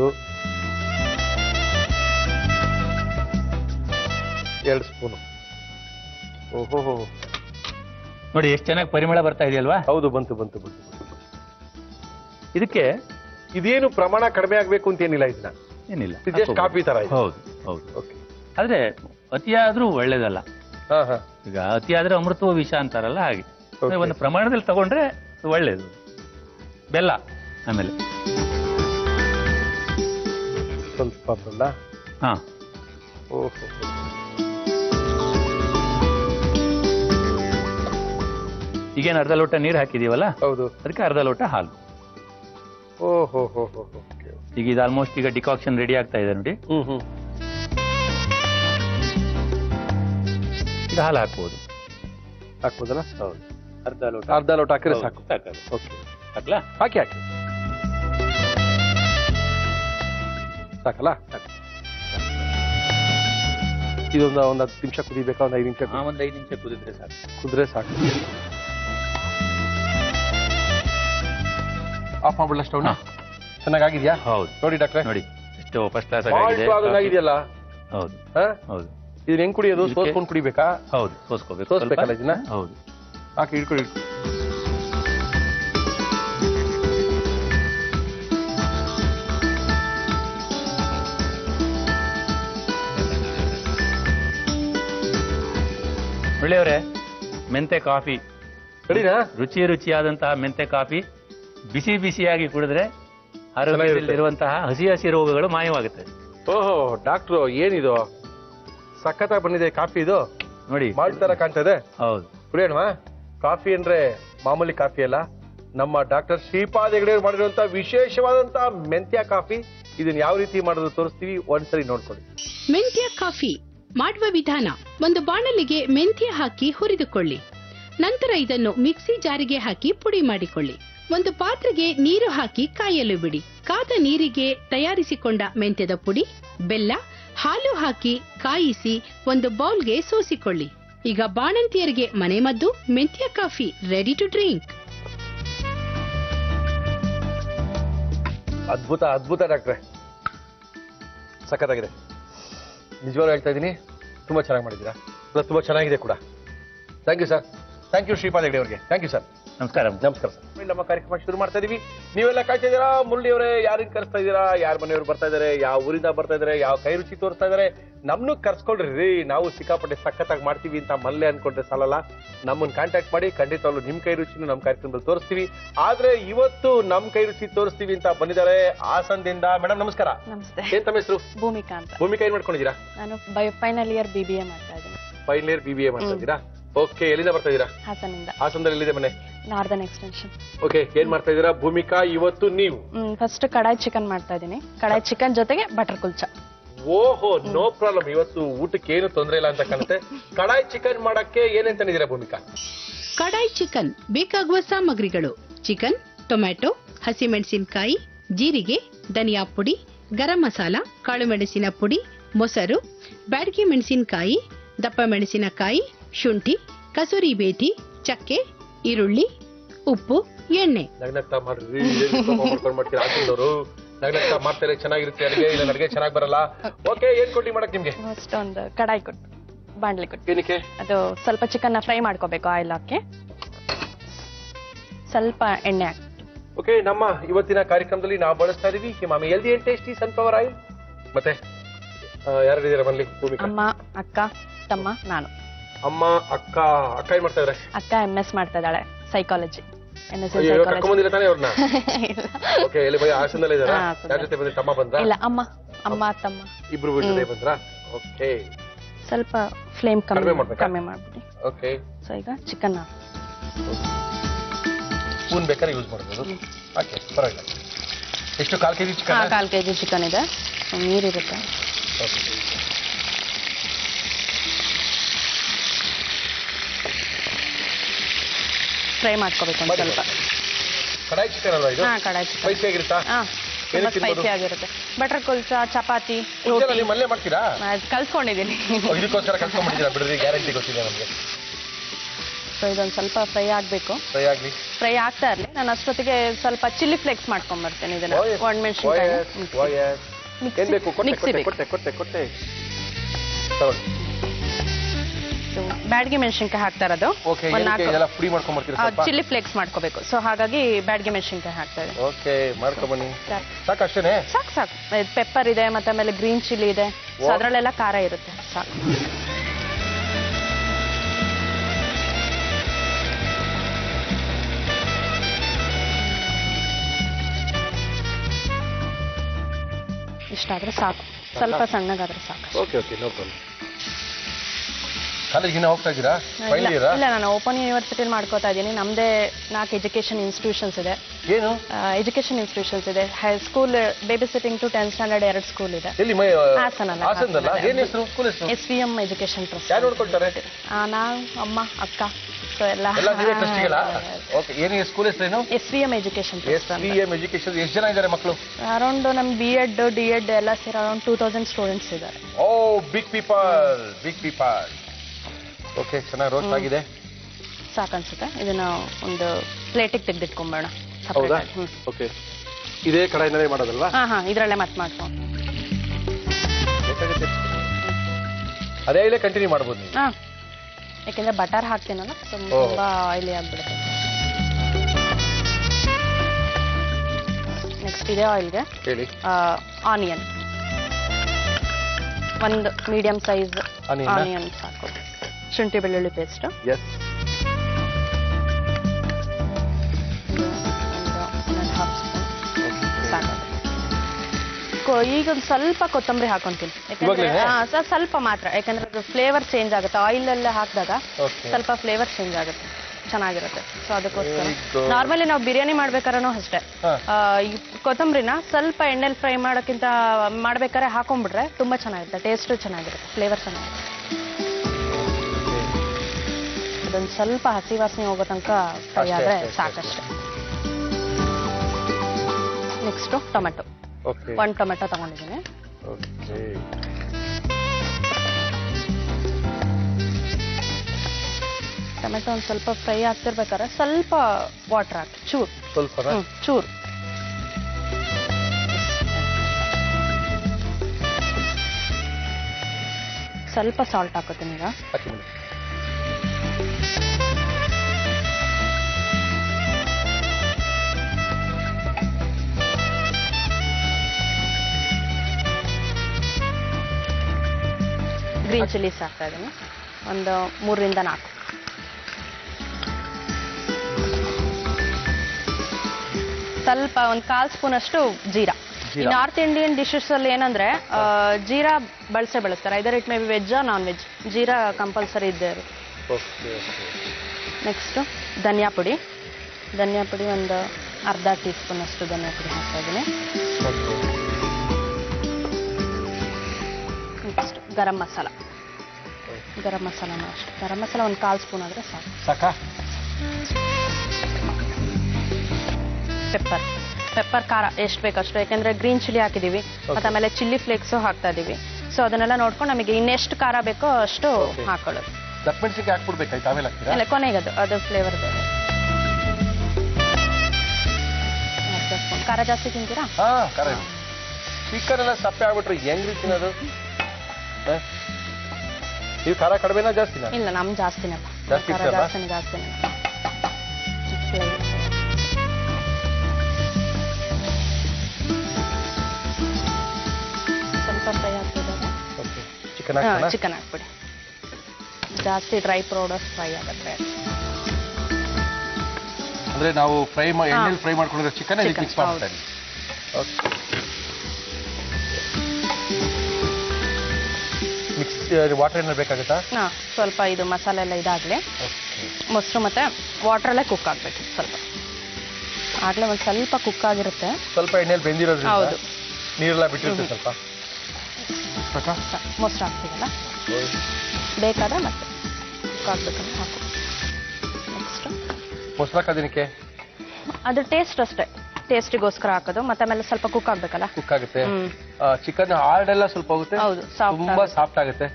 ಎರಡು ಸ್ಪೂನು ಓಹೋ ನೋಡಿ ಎಷ್ಟು ಚೆನ್ನಾಗಿ ಪರಿಮಳ ಬರ್ತಾ ಇದೆಯಲ್ವಾ ಹೌದು ಬಂತು ಬಂತು ಬಂತು ಇದಕ್ಕೆ ಇದೇನು ಪ್ರಮಾಣ ಕಡಿಮೆ ಆಗ್ಬೇಕು ಅಂತ ಏನಿಲ್ಲ ಇದನ್ನ ಏನಿಲ್ಲ ಇದು just ಕಾಫಿ ತರ ಇದೆ. ಹೌದು ಹೌದು ಓಕೆ ಆದ್ರೆ ಅತಿಯಾದ್ರೂ ಒಳ್ಳೇದಲ್ಲ ಹಾ ಹಾ ಈಗ ಅತಿಯಾದ್ರೆ ಅಮೃತವೂ ವಿಷ ಅಂತಾರಲ್ಲ ಹಾಗೆ ಅಂದ್ರೆ Okay. ಒಂದು ಪ್ರಮಾಣದಲ್ಲಿ ತಗೊಂಡ್ರೆ ಒಳ್ಳೇದು ಬೆಲ್ಲ ಆಮೇಲೆ ಸ್ವಲ್ಪ ಬೆಲ್ಲ ಹಾ ಓಹೋ ಈಗೇನು ಅರ್ಧ ಲೋಟ ನೀರು ಹಾಕಿದೀವಲ್ಲ ಹೌದು ಅದಕ್ಕೆ ಅರ್ಧ ಲೋಟ ಹಾಲು ಓಹೋ ಹೋ ಹೋ ಓಕೆ ಈಗ ಇದು ಆಲ್ಮೋಸ್ಟ್ ಈಗ ಡಿಕಾಕ್ಷನ್ ರೆಡಿ ಆಗ್ತಾ ಇದೆ ನೋಡಿ ಹ್ಮ್ ಹ್ಮ್ ಈಗ ಹಾಲು ಹಾಕ್ಬೋದು ಹಾಕ್ಬೋದಲ್ಲ ಹೌದು ಅರ್ಧ ಲೋಟ ಅರ್ಧ ಲೋಟ ಹಾಕಿದ್ರೆ ಹೌದು, ಸಾಕು ಸಾಕಾಗುತ್ತೆ. ಓಕೆ ಹಾಕ್ಲಾ ಹಾಕಿ ಹಾಕಿ ಸಾಕಲ್ಲ ಇದೊಂದು ಒಂದು ಹತ್ತು ನಿಮಿಷ ಕುದಿಬೇಕಾ ಒಂದು ಐದು ನಿಮಿಷ ಹಾ ಒಂದ್ ಐದು ನಿಮಿಷ ಕುದಿದ್ರೆ ಸಾಕು ಕುದ್ರೆ ಸಾಕು ಆಫ್ ಮಾಡ್ಬಿಡ್ಲ ಸ್ಟವ್ನ ಹಾ. ಚೆನ್ನಾಗಿದ್ಯಾ ಹೌದು ನೋಡಿ ಡಾಕ್ಟ್ರೆ ನೋಡಿ ಎಷ್ಟು ಫಸ್ಟ್ ಕ್ಲಾಸ್ ಆಗಿದೆ ಆಗಿದೆಯಲ್ಲ ಹೌದು ಹಾ ಹೌದು ಇದನ್ನ ಹೆಂಗ್ ಕುಡಿಯೋದು ಇದಕ್ಕೆ- ಸೋಸ್ಕೊಂಡು ಕುಡಿಬೇಕಾ ಹೌದು ಸೋಸ್ಕೋಬೇಕು ಸೋಸ್ಬೇಕಲ್ಲ ಸ್ವಲ್ಪ. ಇದನ್ನ? ಹೌದು ಹಾಕಿ ಇಟ್ಕೊಳ್ಳಿ ಇಟ್ಕೊಳ್ಳಿ. ಒಳ್ಳೆಯವರೇ ಮೆಂತೆ ಕಾಫಿ ರೆಡಿನಾ ರುಚಿ ರುಚಿಯಾದಂತಹ ಮೆಂತೆ ಕಾಫಿ ಬಿಸಿ ಬಿಸಿಯಾಗಿ ಕುಡಿದ್ರೆ ಆರೋಗ್ಯದಲ್ಲಿರುವಂತಹ ಹಸಿ ಹಸಿ ರೋಗಗಳು ಮಾಯವಾಗುತ್ತೆ ಓಹೋ ಡಾಕ್ಟ್ರು ಏನಿದು ಸಖತ್ತಾಗಿ ಬಂದಿದೆ ಕಾಫಿ ಇದು ನೋಡಿ ಮಾಲ್ಟ್ ತರ ಕಾಣ್ತದೆ ಹೌದು ಕುಡಿಯೋಣವಾ ಕಾಫಿ ಅಂದ್ರೆ ಮಾಮೂಲಿ ಕಾಫಿ ಅಲ್ಲ ನಮ್ಮ ಡಾಕ್ಟರ್ ಶ್ರೀಪಾದ್ ಹೆಗಡೆ ಮಾಡಿರುವಂತ ವಿಶೇಷವಾದಂತ ಮೆಂತ್ಯ ಕಾಫಿ ಇದನ್ನ ಯಾವ ರೀತಿ ಮಾಡೋದು ತೋರಿಸ್ತೀವಿ ಒಂದ್ಸರಿ ನೋಡ್ಕೊಳ್ಳಿ ಮೆಂತ್ಯ ಕಾಫಿ ಮಾಡುವ ವಿಧಾನ ಒಂದು ಬಾಣಲಿಗೆ ಮೆಂತ್ಯ ಹಾಕಿ ಹುರಿದುಕೊಳ್ಳಿ ನಂತರ ಇದನ್ನು ಮಿಕ್ಸಿ ಜಾರಿಗೆ ಹಾಕಿ ಪುಡಿ ಮಾಡಿಕೊಳ್ಳಿ ಒಂದು ಪಾತ್ರೆಗೆ ನೀರು ಹಾಕಿ ಕಾಯಲು ಬಿಡಿ ಕಾದ ನೀರಿಗೆ ತಯಾರಿಸಿಕೊಂಡ ಮೆಂತ್ಯದ ಪುಡಿ ಬೆಲ್ಲ ಹಾಲು ಹಾಕಿ ಕಾಯಿಸಿ ಒಂದು ಬೌಲ್ಗೆ ಸೋಸಿಕೊಳ್ಳಿ ಈಗ ಬಾಣಂತಿಯರಿಗೆ ಮನೆಮದ್ದು ಮೆಂತ್ಯ ಕಾಫಿ ರೆಡಿ ಟು ಡ್ರಿಂಕ್ ಅದ್ಭುತ ಅದ್ಭುತ ಡಾಕ್ಟ್ರೆ ಸಖತ್ತಾಗಿದೆ ನಿಜವಾಗ್ಲೂ ಹೇಳ್ತಾ ಇದ್ದೀನಿ ತುಂಬಾ ಚೆನ್ನಾಗಿ ಮಾಡಿದ್ದೀರಾ ಪ್ಲಸ್ ತುಂಬಾ ಚೆನ್ನಾಗಿದೆ ಕೂಡ thank you sir thank you Shripad Hegde ಅವ್ರಿಗೆ ಥ್ಯಾಂಕ್ ಯು ಸರ್ ನಮಸ್ಕಾರ ನಮಸ್ಕಾರ ಸರ್ ನಮ್ಮ ಕಾರ್ಯಕ್ರಮ ಶುರು ಮಾಡ್ತಾ ಇದೀವಿ ನೀವೆಲ್ಲ ಕಾಯ್ತಾ ಇದೀರಾ ಮುರಳಿ ಅವರೇ ಯಾರಿಗೆ ಕರೆಸ್ತಾ ಇದೀರಾ ಯಾರ ಮನೆಯವ್ರು ಬರ್ತಾ ಇದಾರೆ ಯಾವ ಊರಿಂದ ಬರ್ತಾ ಇದಾರೆ ಯಾವ ಕೈ ರುಚಿ ತೋರಿಸ್ತಾ ಇದಾರೆ ನಮ್ನು ಕರ್ಸ್ಕೊಳ್ರಿ ರೀ ನಾವು ಸಿಕ್ಕಾಪಟ್ಟೆ ಸಖತ್ತಾಗಿ ಮಾಡ್ತೀವಿ ಅಂತ ಮಲ್ಲೆ ಅನ್ಕೊಂಡ್ರೆ ಸಾಲಲ್ಲ ನಮ್ಮನ್ನ ಕಾಂಟ್ಯಾಕ್ಟ್ ಮಾಡಿ ಖಂಡಿತವಾಗ್ಲು ನಿಮ್ ಕೈ ರುಚಿನೂ ನಮ್ಮ ಕಾರ್ಯಕ್ರಮದಲ್ಲಿ ತೋರಿಸ್ತೀವಿ ಆದ್ರೆ ಇವತ್ತು ನಮ್ ಕೈ ರುಚಿ ತೋರಿಸ್ತೀವಿ ಅಂತ ಬಂದಿದ್ದಾರೆ ಹಾಸನದಿಂದ ಮೇಡಮ್ ನಮಸ್ಕಾರ ನಮಸ್ತೆ ಏನ್ ತಮ್ಮ ಹೆಸರು ಭೂಮಿಕಾ ಅಂತ ಭೂಮಿಕಾ ಏನ್ ಮಾಡ್ಕೊಂಡಿದ್ದೀರಾ ನಾನು ಬೈ final year B B A ಮಾಡ್ತಾ ಇದ್ದೀನಿ final year B B A ಮಾಡ್ತಾ ಇದ್ದೀರಾ ಓಕೆ ಎಲ್ಲಿಂದ ಬರ್ತಾ ಇದ್ದೀರಾ ಹಾಸನಿಂದ ಹಾಸನದಲ್ಲಿ ಎಲ್ಲಿದೆ ಮನೆ ನಾರ್ದನ್ ಎಕ್ಸ್ಟೆನ್ಷನ್ ಓಕೆ ಏನ್ ಮಾಡ್ತಾ ಇದ್ದೀರಾ ಭೂಮಿಕಾ ಇವತ್ತು ನೀವು ಫಸ್ಟ್ ಕಡಾಯಿ ಚಿಕನ್ ಮಾಡ್ತಾ ಇದ್ದೀನಿ ಕಡಾಯಿ ಚಿಕನ್ ಜೊತೆಗೆ ಬಟರ್ ಕುಲ್ಚಾ ಓಹೋ ನೋ ಪ್ರಾಬ್ಲಮ್ ಇವತ್ತು ಊಟಕ್ಕೆ ಏನು ತೊಂದರೆ ಇಲ್ಲ ಅಂತ ಕಾಣುತ್ತೆ ಕಡಾಯಿ ಚಿಕನ್ ಮಾಡಕ್ಕೆ ಏನೇನ್ ತಂದಿದ್ದೀರಾ ಭೂಮಿಕಾ ಕಡಾಯಿ ಚಿಕನ್ ಬೇಕಾಗುವ ಸಾಮಗ್ರಿಗಳು ಚಿಕನ್ ಟೊಮ್ಯಾಟೊ ಹಸಿಮೆಣಸಿನಕಾಯಿ ಜೀರಿಗೆ ಧನಿಯಾ ಪುಡಿ ಗರಂ ಮಸಾಲ ಕಾಳು ಮೆಣಸಿನ ಪುಡಿ ಮೊಸರು ಬ್ಯಾಡಗಿ ಮೆಣಸಿನಕಾಯಿ ದಪ್ಪ ಮೆಣಸಿನಕಾಯಿ ಶುಂಠಿ ಕಸೂರಿ ಬೇಟಿ ಚಕ್ಕೆ ಈರುಳ್ಳಿ ಉಪ್ಪು ಎಣ್ಣೆ ನಗ್ನಗ್ತಾ ಮಾಡ್ರಿ ಮಾಡ್ಕೊಂಡು ಮಾಡ್ತೀರಾ ಹಾಕಿದವರು ನಗ್ನಗ್ತಾ ಮಾಡ್ತಾರೆ ಚೆನ್ನಾಗಿರುತ್ತೆ ಅಡಿಗೆ ಇಲ್ಲ ಅಡಿಗೆ ಚೆನ್ನಾಗಿ ಬರಲ್ಲ ಓಕೆ ಏನ್ ಕೊಟ್ಟಿ ಮಾಡಕ್ ನಿಮ್ಗೆ ಫಸ್ಟ್ ಒಂದು ಕಡಾಯಿ ಕೊಟ್ಟು ಬಾಂಡ್ಲಿ ಕೊಟ್ಟು ಏನಕ್ಕೆ ಅದು ಸ್ವಲ್ಪ ಚಿಕನ್ನ ಫ್ರೈ ಮಾಡ್ಕೋಬೇಕು ಆಯಿಲ್ ಹಾಕಿ ಸ್ವಲ್ಪ ಎಣ್ಣೆ ಹಾಕಿ ಓಕೆ ನಮ್ಮ ಇವತ್ತಿನ ಕಾರ್ಯಕ್ರಮದಲ್ಲಿ ನಾವು ಬಳಸ್ತಾ ಇದೀವಿ ಹಿಮಾಮಿ healthy and tasty sunflower oil ಮತ್ತೆ ಯಾರಿದ್ದೀರಾ ಮನೇಲಿ ಭೂಮಿಕಾ ಅಮ್ಮ ಅಕ್ಕ ತಮ್ಮ ನಾನು ಅಮ್ಮ ಅಕ್ಕ ಅಕ್ಕ ಏನ್ ಮಾಡ್ತಾ ಇದಾರೆ ಅಕ್ಕ ಎಂ ಎಸ್ ಮಾಡ್ತಾ ಇದ್ದಾಳೆ ಸೈಕಾಲಜಿ ಎಂ ಎಸ್ ಅಯ್ಯೋ ಸೈಕಾಲಜಿ ಕರ್ಕೊಂಬಂದಿಲ್ಲ ತಾನೇ ಅವ್ರನ್ನ ಓಕೆ ಎಲ್ಲಿ ಬೈ ಹಾಸನದಲ್ಲೇ ಇದಾರಾ ಹಾ, ಹಾಸನದಲ್ಲಿ. ಯಾರ ಜೊತೆ ಬಂದ್ರೆ ತಮ್ಮ ಬಂದ್ರ ಇಲ್ಲ ಅಮ್ಮ ಅಮ್ಮ ತಮ್ಮ ಇಬ್ರು ಜೊತೆ ಬಂದ್ರಾ ಓಕೆ ಸ್ವಲ್ಪ ಫ್ಲೇಮ್ ಕಡಿಮೆ ಕಮ್ಮಿ ಮಾಡ್ಬೇಕಾ? ಕಮ್ಮಿ ಮಾಡ್ಬಿಡಿ ಓಕೆ ಸೊ ಈಗ ಚಿಕನ್ ಸ್ಪೂನ್ ಬೇಕಾದ್ರೆ ಯೂಸ್ ಮಾಡ್ಬೋದು ಓಕೆ ಪರವಾಗಿಲ್ಲ ಎಷ್ಟು ಕಾಲ್ ಕೆಜಿ ಹಾ ಚಿಕನ್ ಕಾಲ್ ಕೆಜಿ ಚಿಕನ್ ಇದೆ ನೀರಿರುತ್ತೆ ಫ್ರೈ ಮಾಡ್ಕೋಬೇಕು ಒಂದು ಸ್ವಲ್ಪ ಕಡಾಯಿ ಚಿಕನ್ ಅಲ್ವಾ ಇದು ಹಾ ಕಡಾಯಿ ಚಿಕನ್ ಸ್ಪೈಸಿ ಆಗಿರುತ್ತಾ ಹಾ ತುಂಬಾ ಏನಕ್ಕೆ ತಿನ್ಬೋದು? ಸ್ಪೈಸಿ ಆಗಿರುತ್ತೆ ಬಟರ್ ಕುಲ್ಚಾ ಚಪಾತಿ ಮುಂಚೆ ರೋಟಿ ನೀವು ಮಲ್ಲೇ ಮಾಡ್ತೀರಾ ಅದ್ ಕಲ್ಸ್ಕೊಂಡಿದ್ದೀನಿ ಓ, ಇದಕ್ಕೋಸ್ಕರ ಕಲ್ತ್ಕೊಂಡ್ಬಿಟ್ಟಿದ್ದೀರಾ ಬಿಡ್ರಿ ಗ್ಯಾರಂಟಿ ಗೊತ್ತಿದೆ ನಮಗೆ ಸೊ ಇದೊಂದು ಸ್ವಲ್ಪ ಫ್ರೈ ಆಗಬೇಕು ಫ್ರೈ ಆಗ್ಲಿ ಫ್ರೈ ಆಗ್ತಾ ಇರಲಿ ನಾನು ಅಷ್ಟೊತ್ತಿಗೆ ಸ್ವಲ್ಪ ಚಿಲ್ಲಿ ಫ್ಲೇಕ್ಸ್ ಮಾಡ್ಕೊಂಬರ್ತೇನೆ ಇದನ್ನ Oh, yes. ಒಣಮೆಣಸಿನ್ಕಾಯಿ Oh, yes. Oh, yes. ಏನ್ ಬೇಕು ಕೊಟ್ಟೆ ಮಿಕ್ಸಿ ಕೊಟ್ಟೆ ಬೇಕು ಕೊಟ್ಟೆ ಕೊಟ್ಟೆ ಕೊಟ್ಟೆ ತಗೊಳ್ಳಿ ಬ್ಯಾಡ್ಗೆ ಮೆಣಸಿನ್ಕಾಯಿ ಹಾಕ್ತಾ ಇರೋದು ಓಕೆ ಒಂದ್ ನಾಲ್ಕು ಇದೆಲ್ಲ ಪುಡಿ ಮಾಡ್ಕೊಂಡ್ಬರ್ತೀರಾ ಸ್ವಲ್ಪ ಚಿಲ್ಲಿ ಫ್ಲೇಕ್ಸ್ ಮಾಡ್ಕೋಬೇಕು ಸೊ ಹಾಗಾಗಿ ಬ್ಯಾಡ್ಗೆ ಮೆಣಸಿನ್ಕಾಯಿ ಹಾಕ್ತಾ ಇದೆ ಓಕೆ ಮಾಡ್ಕೊಂಬನ್ನಿ ಸಾಕು ಅಷ್ಟೇನೆ ಸಾಕು ಸಾಕು ಪೆಪ್ಪರ್ ಇದೆ ಮತ್ತೆ ಆಮೇಲೆ ಗ್ರೀನ್ ಚಿಲ್ಲಿ ಇದೆ ಸೊ Wow. ಅದರಲ್ಲೆಲ್ಲ ಖಾರ ಇರುತ್ತೆ ಸಾಕು ಇಷ್ಟಾದ್ರೆ ಸಾಕು ಸ್ವಲ್ಪ ಸಣ್ಣಗಾದ್ರೆ ಸಾಕು ಓಕೆ ಓಕೆ ನೋ ಪ್ರಾಬ್ಲಮ್ ಕಾಲೇಜ್ಗಿನ್ನ ಹೋಗ್ತಾ ಇದ್ದೀರಾ ಇಲ್ಲ ಫೈನಲ್ ಇಯರಾ ಇಲ್ಲ ನಾನು ಓಪನ್ ಯೂನಿವರ್ಸಿಟಿಲಿ ಮಾಡ್ಕೋತಾ ಇದ್ದೀನಿ ನಮ್ಮದೇ ನಾಲ್ಕು ಎಜುಕೇಷನ್ ಇನ್ಸ್ಟಿಟ್ಯೂಷನ್ಸ್ ಇದೆ ಏನು ಎಜುಕೇಷನ್ ಇನ್ಸ್ಟಿಟ್ಯೂಷನ್ಸ್ ಇದೆ high school baby sitting to tenth standard ಎರಡು ಸ್ಕೂಲ್ ಇದೆ ಎಲ್ಲಿ ಮೈ ಹಾಸನಲ್ಲ, ಹಾಸನದಲ್ಲ ಹಾಸನದಲ್ಲಿ. ಏನ್ ಹೆಸರು ಸ್ಕೂಲ್ ಹೆಸರು S V M education trust ಯಾರು ನೋಡ್ಕೊಳ್ತಾರೆ ನಾವು ಅಮ್ಮ ಅಕ್ಕ ಸೊ ಎಲ್ಲ ಎಲ್ಲ ನೀವೇ ಟ್ರಸ್ಟಿಗಳ ಓಕೆ ಏನು ಸ್ಕೂಲ್ ಹೆಸರೇನು S V M education S trust P M education ಎಷ್ಟು ಜನ ಇದ್ದಾರೆ ಮಕ್ಕಳು ಅರೌಂಡ್ ನಮ್ ಬಿ ಎಡ್ ಡಿ ಎಡ್ ಎಲ್ಲ ಸೇರಿ ಅರೌಂಡ್ ಟೂ ತೌಸಂಡ್ ಸ್ಟೂಡೆಂಟ್ಸ್ ಇದ್ದಾರೆ oh big people big people okay ಚೆನ್ನಾಗಿ ರೋಸ್ಟ್ ಆಗಿದೆ ಸಾಕನ್ಸುತ್ತೆ ಇದನ್ನ ಒಂದು ಪ್ಲೇಟಿಗೆ ತೆಗೆದಿಟ್ಕೊಂಬೇಡ ಹೌದಾ ಓಕೆ ಇದೇ ಕಡೆಯಿಂದಲೇ ಮಾಡೋದಲ್ವಾ ಹಾ ಹಾ ಇದ್ರಲ್ಲೇ ಮತ್ತೆ ಮಾಡ್ಕೊಂಡು ಬೇಕಾಗುತ್ತೆ. ಅದೇ ಇಲ್ಲೇ ಕಂಟಿನ್ಯೂ ಮಾಡ್ಬೋದು ನೀವು ಹಾ ಯಾಕೆಂದ್ರೆ ಬಟರ್ ಹಾಕ್ತೀನಲ್ಲ ಸೊ ಓಹೋ. ತುಂಬಾ ಆಯಿಲಿ ಆಗ್ಬಿಡುತ್ತೆ ನೆಕ್ಸ್ಟ್ ಇದೇ ಆಯಿಲ್ಗೆ ಹೇಳಿ ಆನಿಯನ್ ಒಂದು ಮೀಡಿಯಂ ಸೈಜ್ Onion ನ? ಆನಿಯನ್ ಸಾಕು ಶುಂಠಿ ಬೆಳ್ಳುಳ್ಳಿ ಪೇಸ್ಟ್ ಎಸ್ ಹಾಫ್ ಸ್ಪೂನ್ ಸಾಕು ಕೊ- ಈಗ ಒಂದು ಸ್ವಲ್ಪ ಕೊತ್ತಂಬರಿ ಹಾಕೊಂತೀನಿ ಯಾಕಂದ್ರೆ ಇವಾಗ್ಲೇನೆ? ಹಾ, ಸ- ಸ್ವಲ್ಪ ಮಾತ್ರ ಯಾಕಂದ್ರೆ ಅದು ಫ್ಲೇವರ್ ಚೇಂಜ್ ಆಗುತ್ತೆ ಆಯಿಲ್ ಎಲ್ಲ ಹಾಕಿದಾಗ ಓಕೆ ಸ್ವಲ್ಪ ಫ್ಲೇವರ್ ಚೇಂಜ್ ಆಗುತ್ತೆ ಚೆನ್ನಾಗಿರುತ್ತೆ ಸೊ ಅದಕ್ಕೋಸ್ಕರ Very good. ನಾರ್ಮಲಿ ನಾವು ಬಿರಿಯಾನಿ ಮಾಡ್ಬೇಕಾದ್ರೂ ಅಷ್ಟೇ ಹಾ. ಆ, ಈ ಕೊತ್ತಂಬರಿನ ಸ್ವಲ್ಪ ಎಣ್ಣೆಲಿ ಫ್ರೈ ಮಾಡೋಕ್ಕಿಂತ ಮಾಡ್ಬೇಕಾದ್ರೆ ಹಾಕೊಂಡ್ಬಿಟ್ರೆ ತುಂಬಾ ಚೆನ್ನಾಗಿರುತ್ತೆ ಟೇಸ್ಟ್ ಚೆನ್ನಾಗಿರುತ್ತೆ ಫ್ಲೇವರ್ ಚೆನ್ನಾಗಿರುತ್ತೆ ಅದೊಂದು ಸ್ವಲ್ಪ ಹಸಿ ವಾಸನೆ ಹೋಗೋ ತನಕ ಫ್ರೈ ಅಷ್ಟೇ, ಆದ್ರೆ ಅಷ್ಟೇ, ಸಾಕಷ್ಟೇ ನೆಕ್ಸ್ಟು ಟೊಮೆಟೊ ಓಕೆ ಒಂದು ಟೊಮೆಟೊ ತಗೊಂಡಿದ್ದೀನಿ ಓಕೆ ಟೊಮೆಟೊ ಒಂದು ಸ್ವಲ್ಪ ಫ್ರೈ ಆಗ್ತಿರ್ಬೇಕಾದ್ರೆ ಸ್ವಲ್ಪ ವಾಟರ್ ಹಾಕಿ ಚೂರು ಸ್ವಲ್ಪ ಹ್ಮ್ ಚೂರು ಸ್ವಲ್ಪ ಸಾಲ್ಟ್ ಹಾಕೋತೀನಿ ಈಗ ಹಾಕಿ ಬಿಡಿ ಗ್ರೀನ್ ಚಿಲ್ಲೀಸ್ ಹಾಕ್ತಾ ಇದ್ದೀನಿ ಒಂದು ಮೂರರಿಂದ ನಾಲ್ಕು ಸ್ವಲ್ಪ ಒಂದು ಕಾಲ್ ಸ್ಪೂನ್ ಅಷ್ಟು ಜೀರಾ ಈ ಜೀರಾ. ನಾರ್ತ್ ಇಂಡಿಯನ್ ಡಿಶಸ್ ಅಲ್ಲಿ ಏನಂದ್ರೆ ಆ, ಜೀರಾ ಬಳಸೇ ಬಳಸ್ತಾರೆ either it may be veg non veg jeera compulsory ಇದ್ದೇ ಇರುತ್ತೆ ಓಕೆ ನೆಕ್ಸ್ಟು ಧನಿಯಾ ಪುಡಿ ಧನಿಯಾ ಪುಡಿ ಒಂದು ಅರ್ಧ ಟೀ ಸ್ಪೂನ್ ಅಷ್ಟು ಧನಿಯಾ ಪುಡಿ ಹಾಕ್ತಾ ಇದ್ದೀನಿ ನೆಕ್ಸ್ಟ್ ಗರಂ ಮಸಾಲ ಗರಂ ಮಸಾಲನೂ ಅಷ್ಟು ಗರಂ ಮಸಾಲ ಒಂದು ಕಾಲು ಸ್ಪೂನ್ ಆದರೆ ಸಾಕು ಸಾಕಾ ಪೆಪ್ಪರ್ ಪೆಪ್ಪರ್ ಖಾರ ಎಷ್ಟು ಬೇಕಷ್ಟು ಯಾಕೆಂದ್ರೆ ಗ್ರೀನ್ ಚಿಲ್ಲಿ ಹಾಕಿದೀವಿ ಮತ್ತೆ ಆಮೇಲೆ ಚಿಲ್ಲಿ ಫ್ಲೇಕ್ಸು ಹಾಕ್ತಾ ಇದೀವಿ ಸೊ ಅದನ್ನೆಲ್ಲ ನೋಡ್ಕೊಂಡು ನಮಗೆ ಇನ್ನೆಷ್ಟು ಖಾರ ಬೇಕೋ ಅಷ್ಟು Okay. ಹಾಕೊಳ್ಳೋದು ದಪ್ಪಮೆಣಸಿಗೆ ಹಾಕ್ಬಿಡ್ಬೇಕಾಯ್ತು ಆಮೇಲೆ ಹಾಕ್ತೀರಾ ಇಲ್ಲ ಕೊನೆಗೆ ಅದು ಅದು ಫ್ಲೇವರ್ ಬೇರೆ ಅರ್ಧ ಸ್ಪೂನ್ ಖಾರ ಜಾಸ್ತಿ ತಿಂತೀರಾ ಹಾ ಕರೆಕ್ಟ್ ಚಿಕನ್ ಎಲ್ಲ ಸಪ್ಪೆ ಆಗ್ಬಿಟ್ರೆ ಹೆಂಗ್ ರೀ ತಿನ್ನೋದು ಹ? ನೀವು ಖಾರ ಕಡಿಮೆನಾ ಜಾಸ್ತಿನಾ ಇಲ್ಲ ನಮ್ ಜಾಸ್ತಿನೇ ಜಾಸ್ತಿ ಖಾರ ಇರ್ತದಾ? ಜಾಸ್ತಿನೇ ಜಾಸ್ತಿನೇ Flavor. ಸ್ವಲ್ಪ ಫ್ರೈ ಆಗ್ತಿದೆ ಓಕೆ ಚಿಕನ್ ಹಾಕೋಣ ಚಿಕನ್ ಹಾಕ್ಬಿಡಿ ಜಾಸ್ತಿ ಡ್ರೈ ಪ್ರಾಡಕ್ಟ್ಸ್ ಫ್ರೈ ಆಗುತ್ತೆ ಅಂದ್ರೆ ನಾವು ಫ್ರೈ ಎಣ್ಣೆಲಿ ಫ್ರೈ ಮಾಡ್ಕೊಂಡಿರೋ ಚಿಕನ್ ಇದಕ್ಕೆ Chicken, ಮಿಕ್ಸ್ ಮಾಡ್ತಾ ಇದ್ದೀವಿ ಓಕೆ ಮಿಕ್ಸ್ ವಾಟರ್ ಏನಾದ್ರು ಬೇಕಾಗುತ್ತಾ ಹಾ ಸ್ವಲ್ಪ ಇದು ಮಸಾಲೆ ಎಲ್ಲ ಇದಾಗಲಿ ಮೊಸರು ಮತ್ತೆ ವಾಟ್ರಲ್ಲೇ ಕುಕ್ ಆಗಬೇಕು ಸ್ವಲ್ಪ ಆಗಲೇ ಒಂದು ಸ್ವಲ್ಪ ಕುಕ್ ಆಗಿರುತ್ತೆ ಸ್ವಲ್ಪ ಎಣ್ಣೆಲಿ ಬೆಂದಿರೋದ್ರಿಂದ ಹೌದು. ನೀರೆಲ್ಲ ಬಿಟ್ಟಿರುತ್ತೆ ಸ್ವಲ್ಪ ಸಾಕಾ? ಮೊಸರು ಹಾಕ್ತೀವಲ್ಲ ಬೇಕಾದ್ರೆ ಮತ್ತೆ ಕುಕ್ ಆಗ್ಬೇಕಂದ್ರೆ ಹಾಕು ನೆಕ್ಸ್ಟ್ ಮೊಸರು ಹಾಕೋದಿನಕ್ಕೆ ಅದು ಟೇಸ್ಟ್ ಅಷ್ಟೇ ಟೇಸ್ಟಿಗೋಸ್ಕರ ಹಾಕೋದು ಮತ್ತೆ ಆಮೇಲೆ ಸ್ವಲ್ಪ ಕುಕ್ ಆಗ್ಬೇಕಲ್ಲ ಕುಕ್ ಆಗುತ್ತೆ ಹ್ಮ್ ಚಿಕನ್ ಹಾರ್ಡ್ ಎಲ್ಲ ಸ್ವಲ್ಪ ಹೋಗುತ್ತೆ ಹೌದು, soft ತುಂಬಾ ಆಗುತ್ತೆ. ಸಾಫ್ಟ್ ಆಗುತ್ತೆ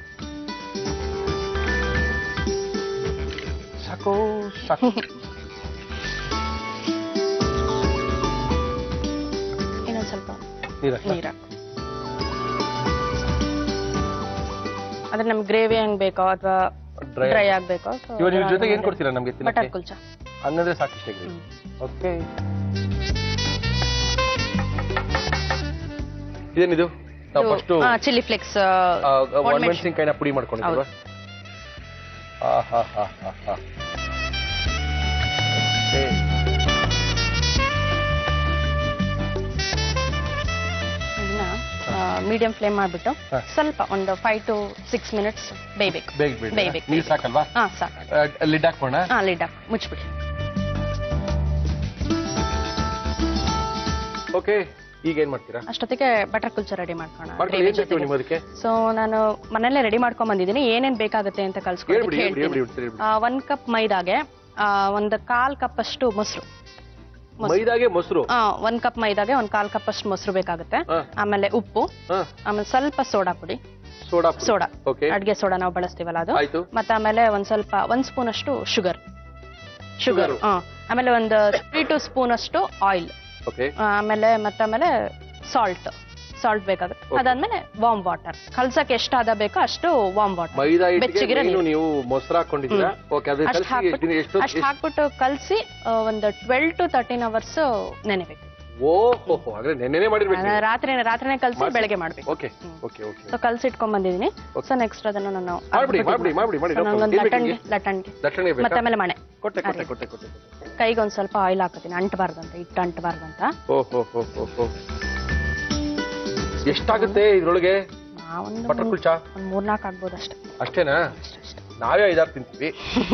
ಸಾಕು ಸಾಕು ಇನ್ನೊಂದು ಸ್ವಲ್ಪ ನೀರು ಹಾಕ್ಲಾ? ನೀರು ಹಾಕು ಅಂದ್ರೆ ನಮ್ಗೆ ಗ್ರೇವಿ ಹೆಂಗ್ ಬೇಕೋ ಅಥವಾ Dry ಡ್ರೈ ಆಗ್ಬೇಕೋ ಇವಾಗ ನೀವು ಜೊತೆಗೆ ಏನ್ ಕೊಡ್ತೀರಾ ನಮ್ಗೆ ಬಟರ್ ತಿನ್ನಕ್ಕೆ ಕುಲ್ಚಾ ಹಂಗಂದ್ರೆ ಸಾಕಿಷ್ಟೇ ಓಕೆ ಇದೇನಿದು ನಾವು ಫಸ್ಟ್ ಚಿಲ್ಲಿ ಫ್ಲೇಕ್ಸ್ ಒಣಮೆಣಸಿನ್ಕಾಯಿನ ಪುಡಿ ಮಾಡ್ಕೊಂಡಿದ್ವಾ ಹಾ ಹಾ ಹಾ ಹಾ ಮೀಡಿಯಂ ಫ್ಲೇಮ್ ಮಾಡ್ಬಿಟ್ಟು ಹಾ. ಸ್ವಲ್ಪ ಒಂದು ಫೈವ್ ಟು ಸಿಕ್ಸ್ ಮಿನಿಟ್ಸ್ ಬೇಯ್ಬೇಕು ಬೇಗ ಬೇಡ ಬೇಯ್ಬೇಕು, ನೀರ್ ಸಾಕಲ್ವಾ ಹಾ ಸಾಕು ಲಿಡ್ ಹಾಕೋಣ ಹಾ ಲಿಡ್ ಹಾಕಿ ಮುಚ್ಬಿಡಿ ಓಕೆ ಈಗ ಏನ್ ಮಾಡ್ತೀರಾ ಅಷ್ಟೊತ್ತಿಗೆ ಬಟರ್ ಕುಲ್ಚಾ ರೆಡಿ ಮಾಡ್ಕೋಣ ಮಾಡ್ಕೊಳ್ಳಿ ಏನ್ ಬೇಕು ನಿಮ್ಮ ಅದಕ್ಕೆ ಸೊ ನಾನು ಮನೇಲೆ ರೆಡಿ ಮಾಡ್ಕೊಂಡ್ ಬಂದಿದ್ದೀನಿ ಏನೇನ್ ಬೇಕಾಗುತ್ತೆ ಅಂತ ಹೇಳ್ಬಿಡಿ ಕಲ್ಸ್ಕೊಂಡು ಹೇಳ್ಬಿಡಿ ಹೇಳ್ಬಿಡಿ ಹೇಳ್ತೀನಿ ಹೇಳ್ಬಿಡಿ ಆ, ಒಂದ್ ಕಪ್ ಮೈದಾಗೆ ಆ, ಒಂದು ಕಾಲ್ ಕಪ್ ಅಷ್ಟು ಮೊಸರು ಮೊಸರು. ಮೈದಾಗೆ ಮೊಸರು ಆ, ಒಂದ್ ಕಪ್ ಮೈದಾಗೆ ಒಂದ್ ಕಾಲ್ ಕಪ್ ಅಷ್ಟು ಮೊಸರು ಬೇಕಾಗುತ್ತೆ ಹಾ. ಆಮೇಲೆ ಉಪ್ಪು ಹಾ ಆಮೇಲೆ ಸ್ವಲ್ಪ ಸೋಡಾ ಪುಡಿ ಸೋಡಾ ಸೋಡಾ ಓಕೆ ಅಡ್ಗೆ ಸೋಡಾ ನಾವು ಬಳಸ್ತೀವಲ್ಲ ಅದು ಆಯ್ತು ಮತ್ತೆ ಆಮೇಲೆ ಒಂದ್ ಸ್ವಲ್ಪ ಒಂದ್ ಸ್ಪೂನ್ ಅಷ್ಟು ಶುಗರ್ ಶುಗರ್ Sugar. ಆಮೇಲೆ ಒಂದು ತ್ರೀ ಟು ಸ್ಪೂನ್ ಅಷ್ಟು ಆಯಿಲ್ ಓಕೆ ಆಮೇಲೆ ಮತ್ತೆ ಆಮೇಲೆ ಸಾಲ್ಟ್ ಸಾಲ್ಟ್ ಬೇಕಾಗುತ್ತೆ Okay. ಅದಾದ್ಮೇಲೆ ವಾಮ್ ವಾಟರ್ ಕಲ್ಸಕ್ಕೆ ಎಷ್ಟು ಹದ ಬೇಕೋ ಅಷ್ಟು ವಾಮ್ ವಾಟರ್ ಮೈದಾ ಹಿಟ್ಟಿಗೆ ಬೆಚ್ಚಗಿರೋ ನೀನು ನೀರು. ನೀವು ಮೊಸರು ಹಾಕೊಂಡಿದ್ದೀರಾ ಓಕೆ ಅದು ಅಷ್ಟು ಕಲಸಿ ಹಾಕ್ಬಿಟ್ಟು ಎಷ್ಟು ಅಷ್ಟು ಹಾಕ್ಬಿಟ್ಟು ಕಲ್ಸಿ ಆ, ಒಂದು ಟ್ವೆಲ್ ಟು ತರ್ಟೀನ್ ಅವರ್ಸ್ ನೆನೆಬೇಕು ಓ ಹೋ ಹೋ ಹಾಗಾದ್ರೆ ನೆನ್ನೆನೆ ಮಾಡಿರ್ಬೇಕು ನಾನು ರಾತ್ರಿ ರಾತ್ರಿನೇ ಕಲ್ಸಿ ಮಾಡ್ಸಿ. ಬೆಳಗ್ಗೆ ಮಾಡ್ಬೇಕು ಓಕೆ ಓಕೆ ಓಕೆ ಸೊ ಕಲ್ಸಿ ಇಟ್ಕೊಂಡ್ ಬಂದಿದ್ದೀನಿ Okay. ಸೊ ನೆಕ್ಸ್ಟ್ ಅದನ್ನ ನಾನು ಮಾಡ್ಬಿಡಿ ಮಾಡ್ಬಿಡಿ ಮಾಡ್ಬಿಡಿ ಮಾಡಿ ನಂಗೊಂದು ಏನ್ ಬೇಕು ಲಟಂಗಿ ನಿಮ್ಗೆ? ಲಟಂಗಿ ದಟ್ಟಣೆ ಮತ್ತೆ ಬೇಕಾ ಆಮೇಲೆ ಮಣೆ ಕೊಟ್ಟೆ ಕೊಟ್ಟೆ ಅದೇ. ಕೊಟ್ಟೆ ಕೊಟ್ಟೆ ಕೊಟ್ಟೆ. ಕೈಗೆ ಒಂದ್ ಸ್ವಲ್ಪ ಆಯಿಲ್ ಹಾಕೋತೀನಿ ಅಂಟಬಾರ್ದಂತ ಹಿಟ್ಟು ಅಂಟಬಾರ್ದಂತ ಓ ಹೋ ಹೋ ಹೋ ಹೋ ಎಷ್ಟಾಗುತ್ತೆ ಇದ್ರೊಳಗೆ ನಾವೊಂದು ಬಟರ್ ಕುಲ್ಚಾ ಒಂದ್ ಮೂರ್ನಾಲ್ಕು ಆಗ್ಬೋದು ಅಷ್ಟೇ ಅಷ್ಟೇನಾ ಅಷ್ಟೇ ಅಷ್ಟೇ ನಾವೇ ಐದಾರು ತಿಂತೀವಿ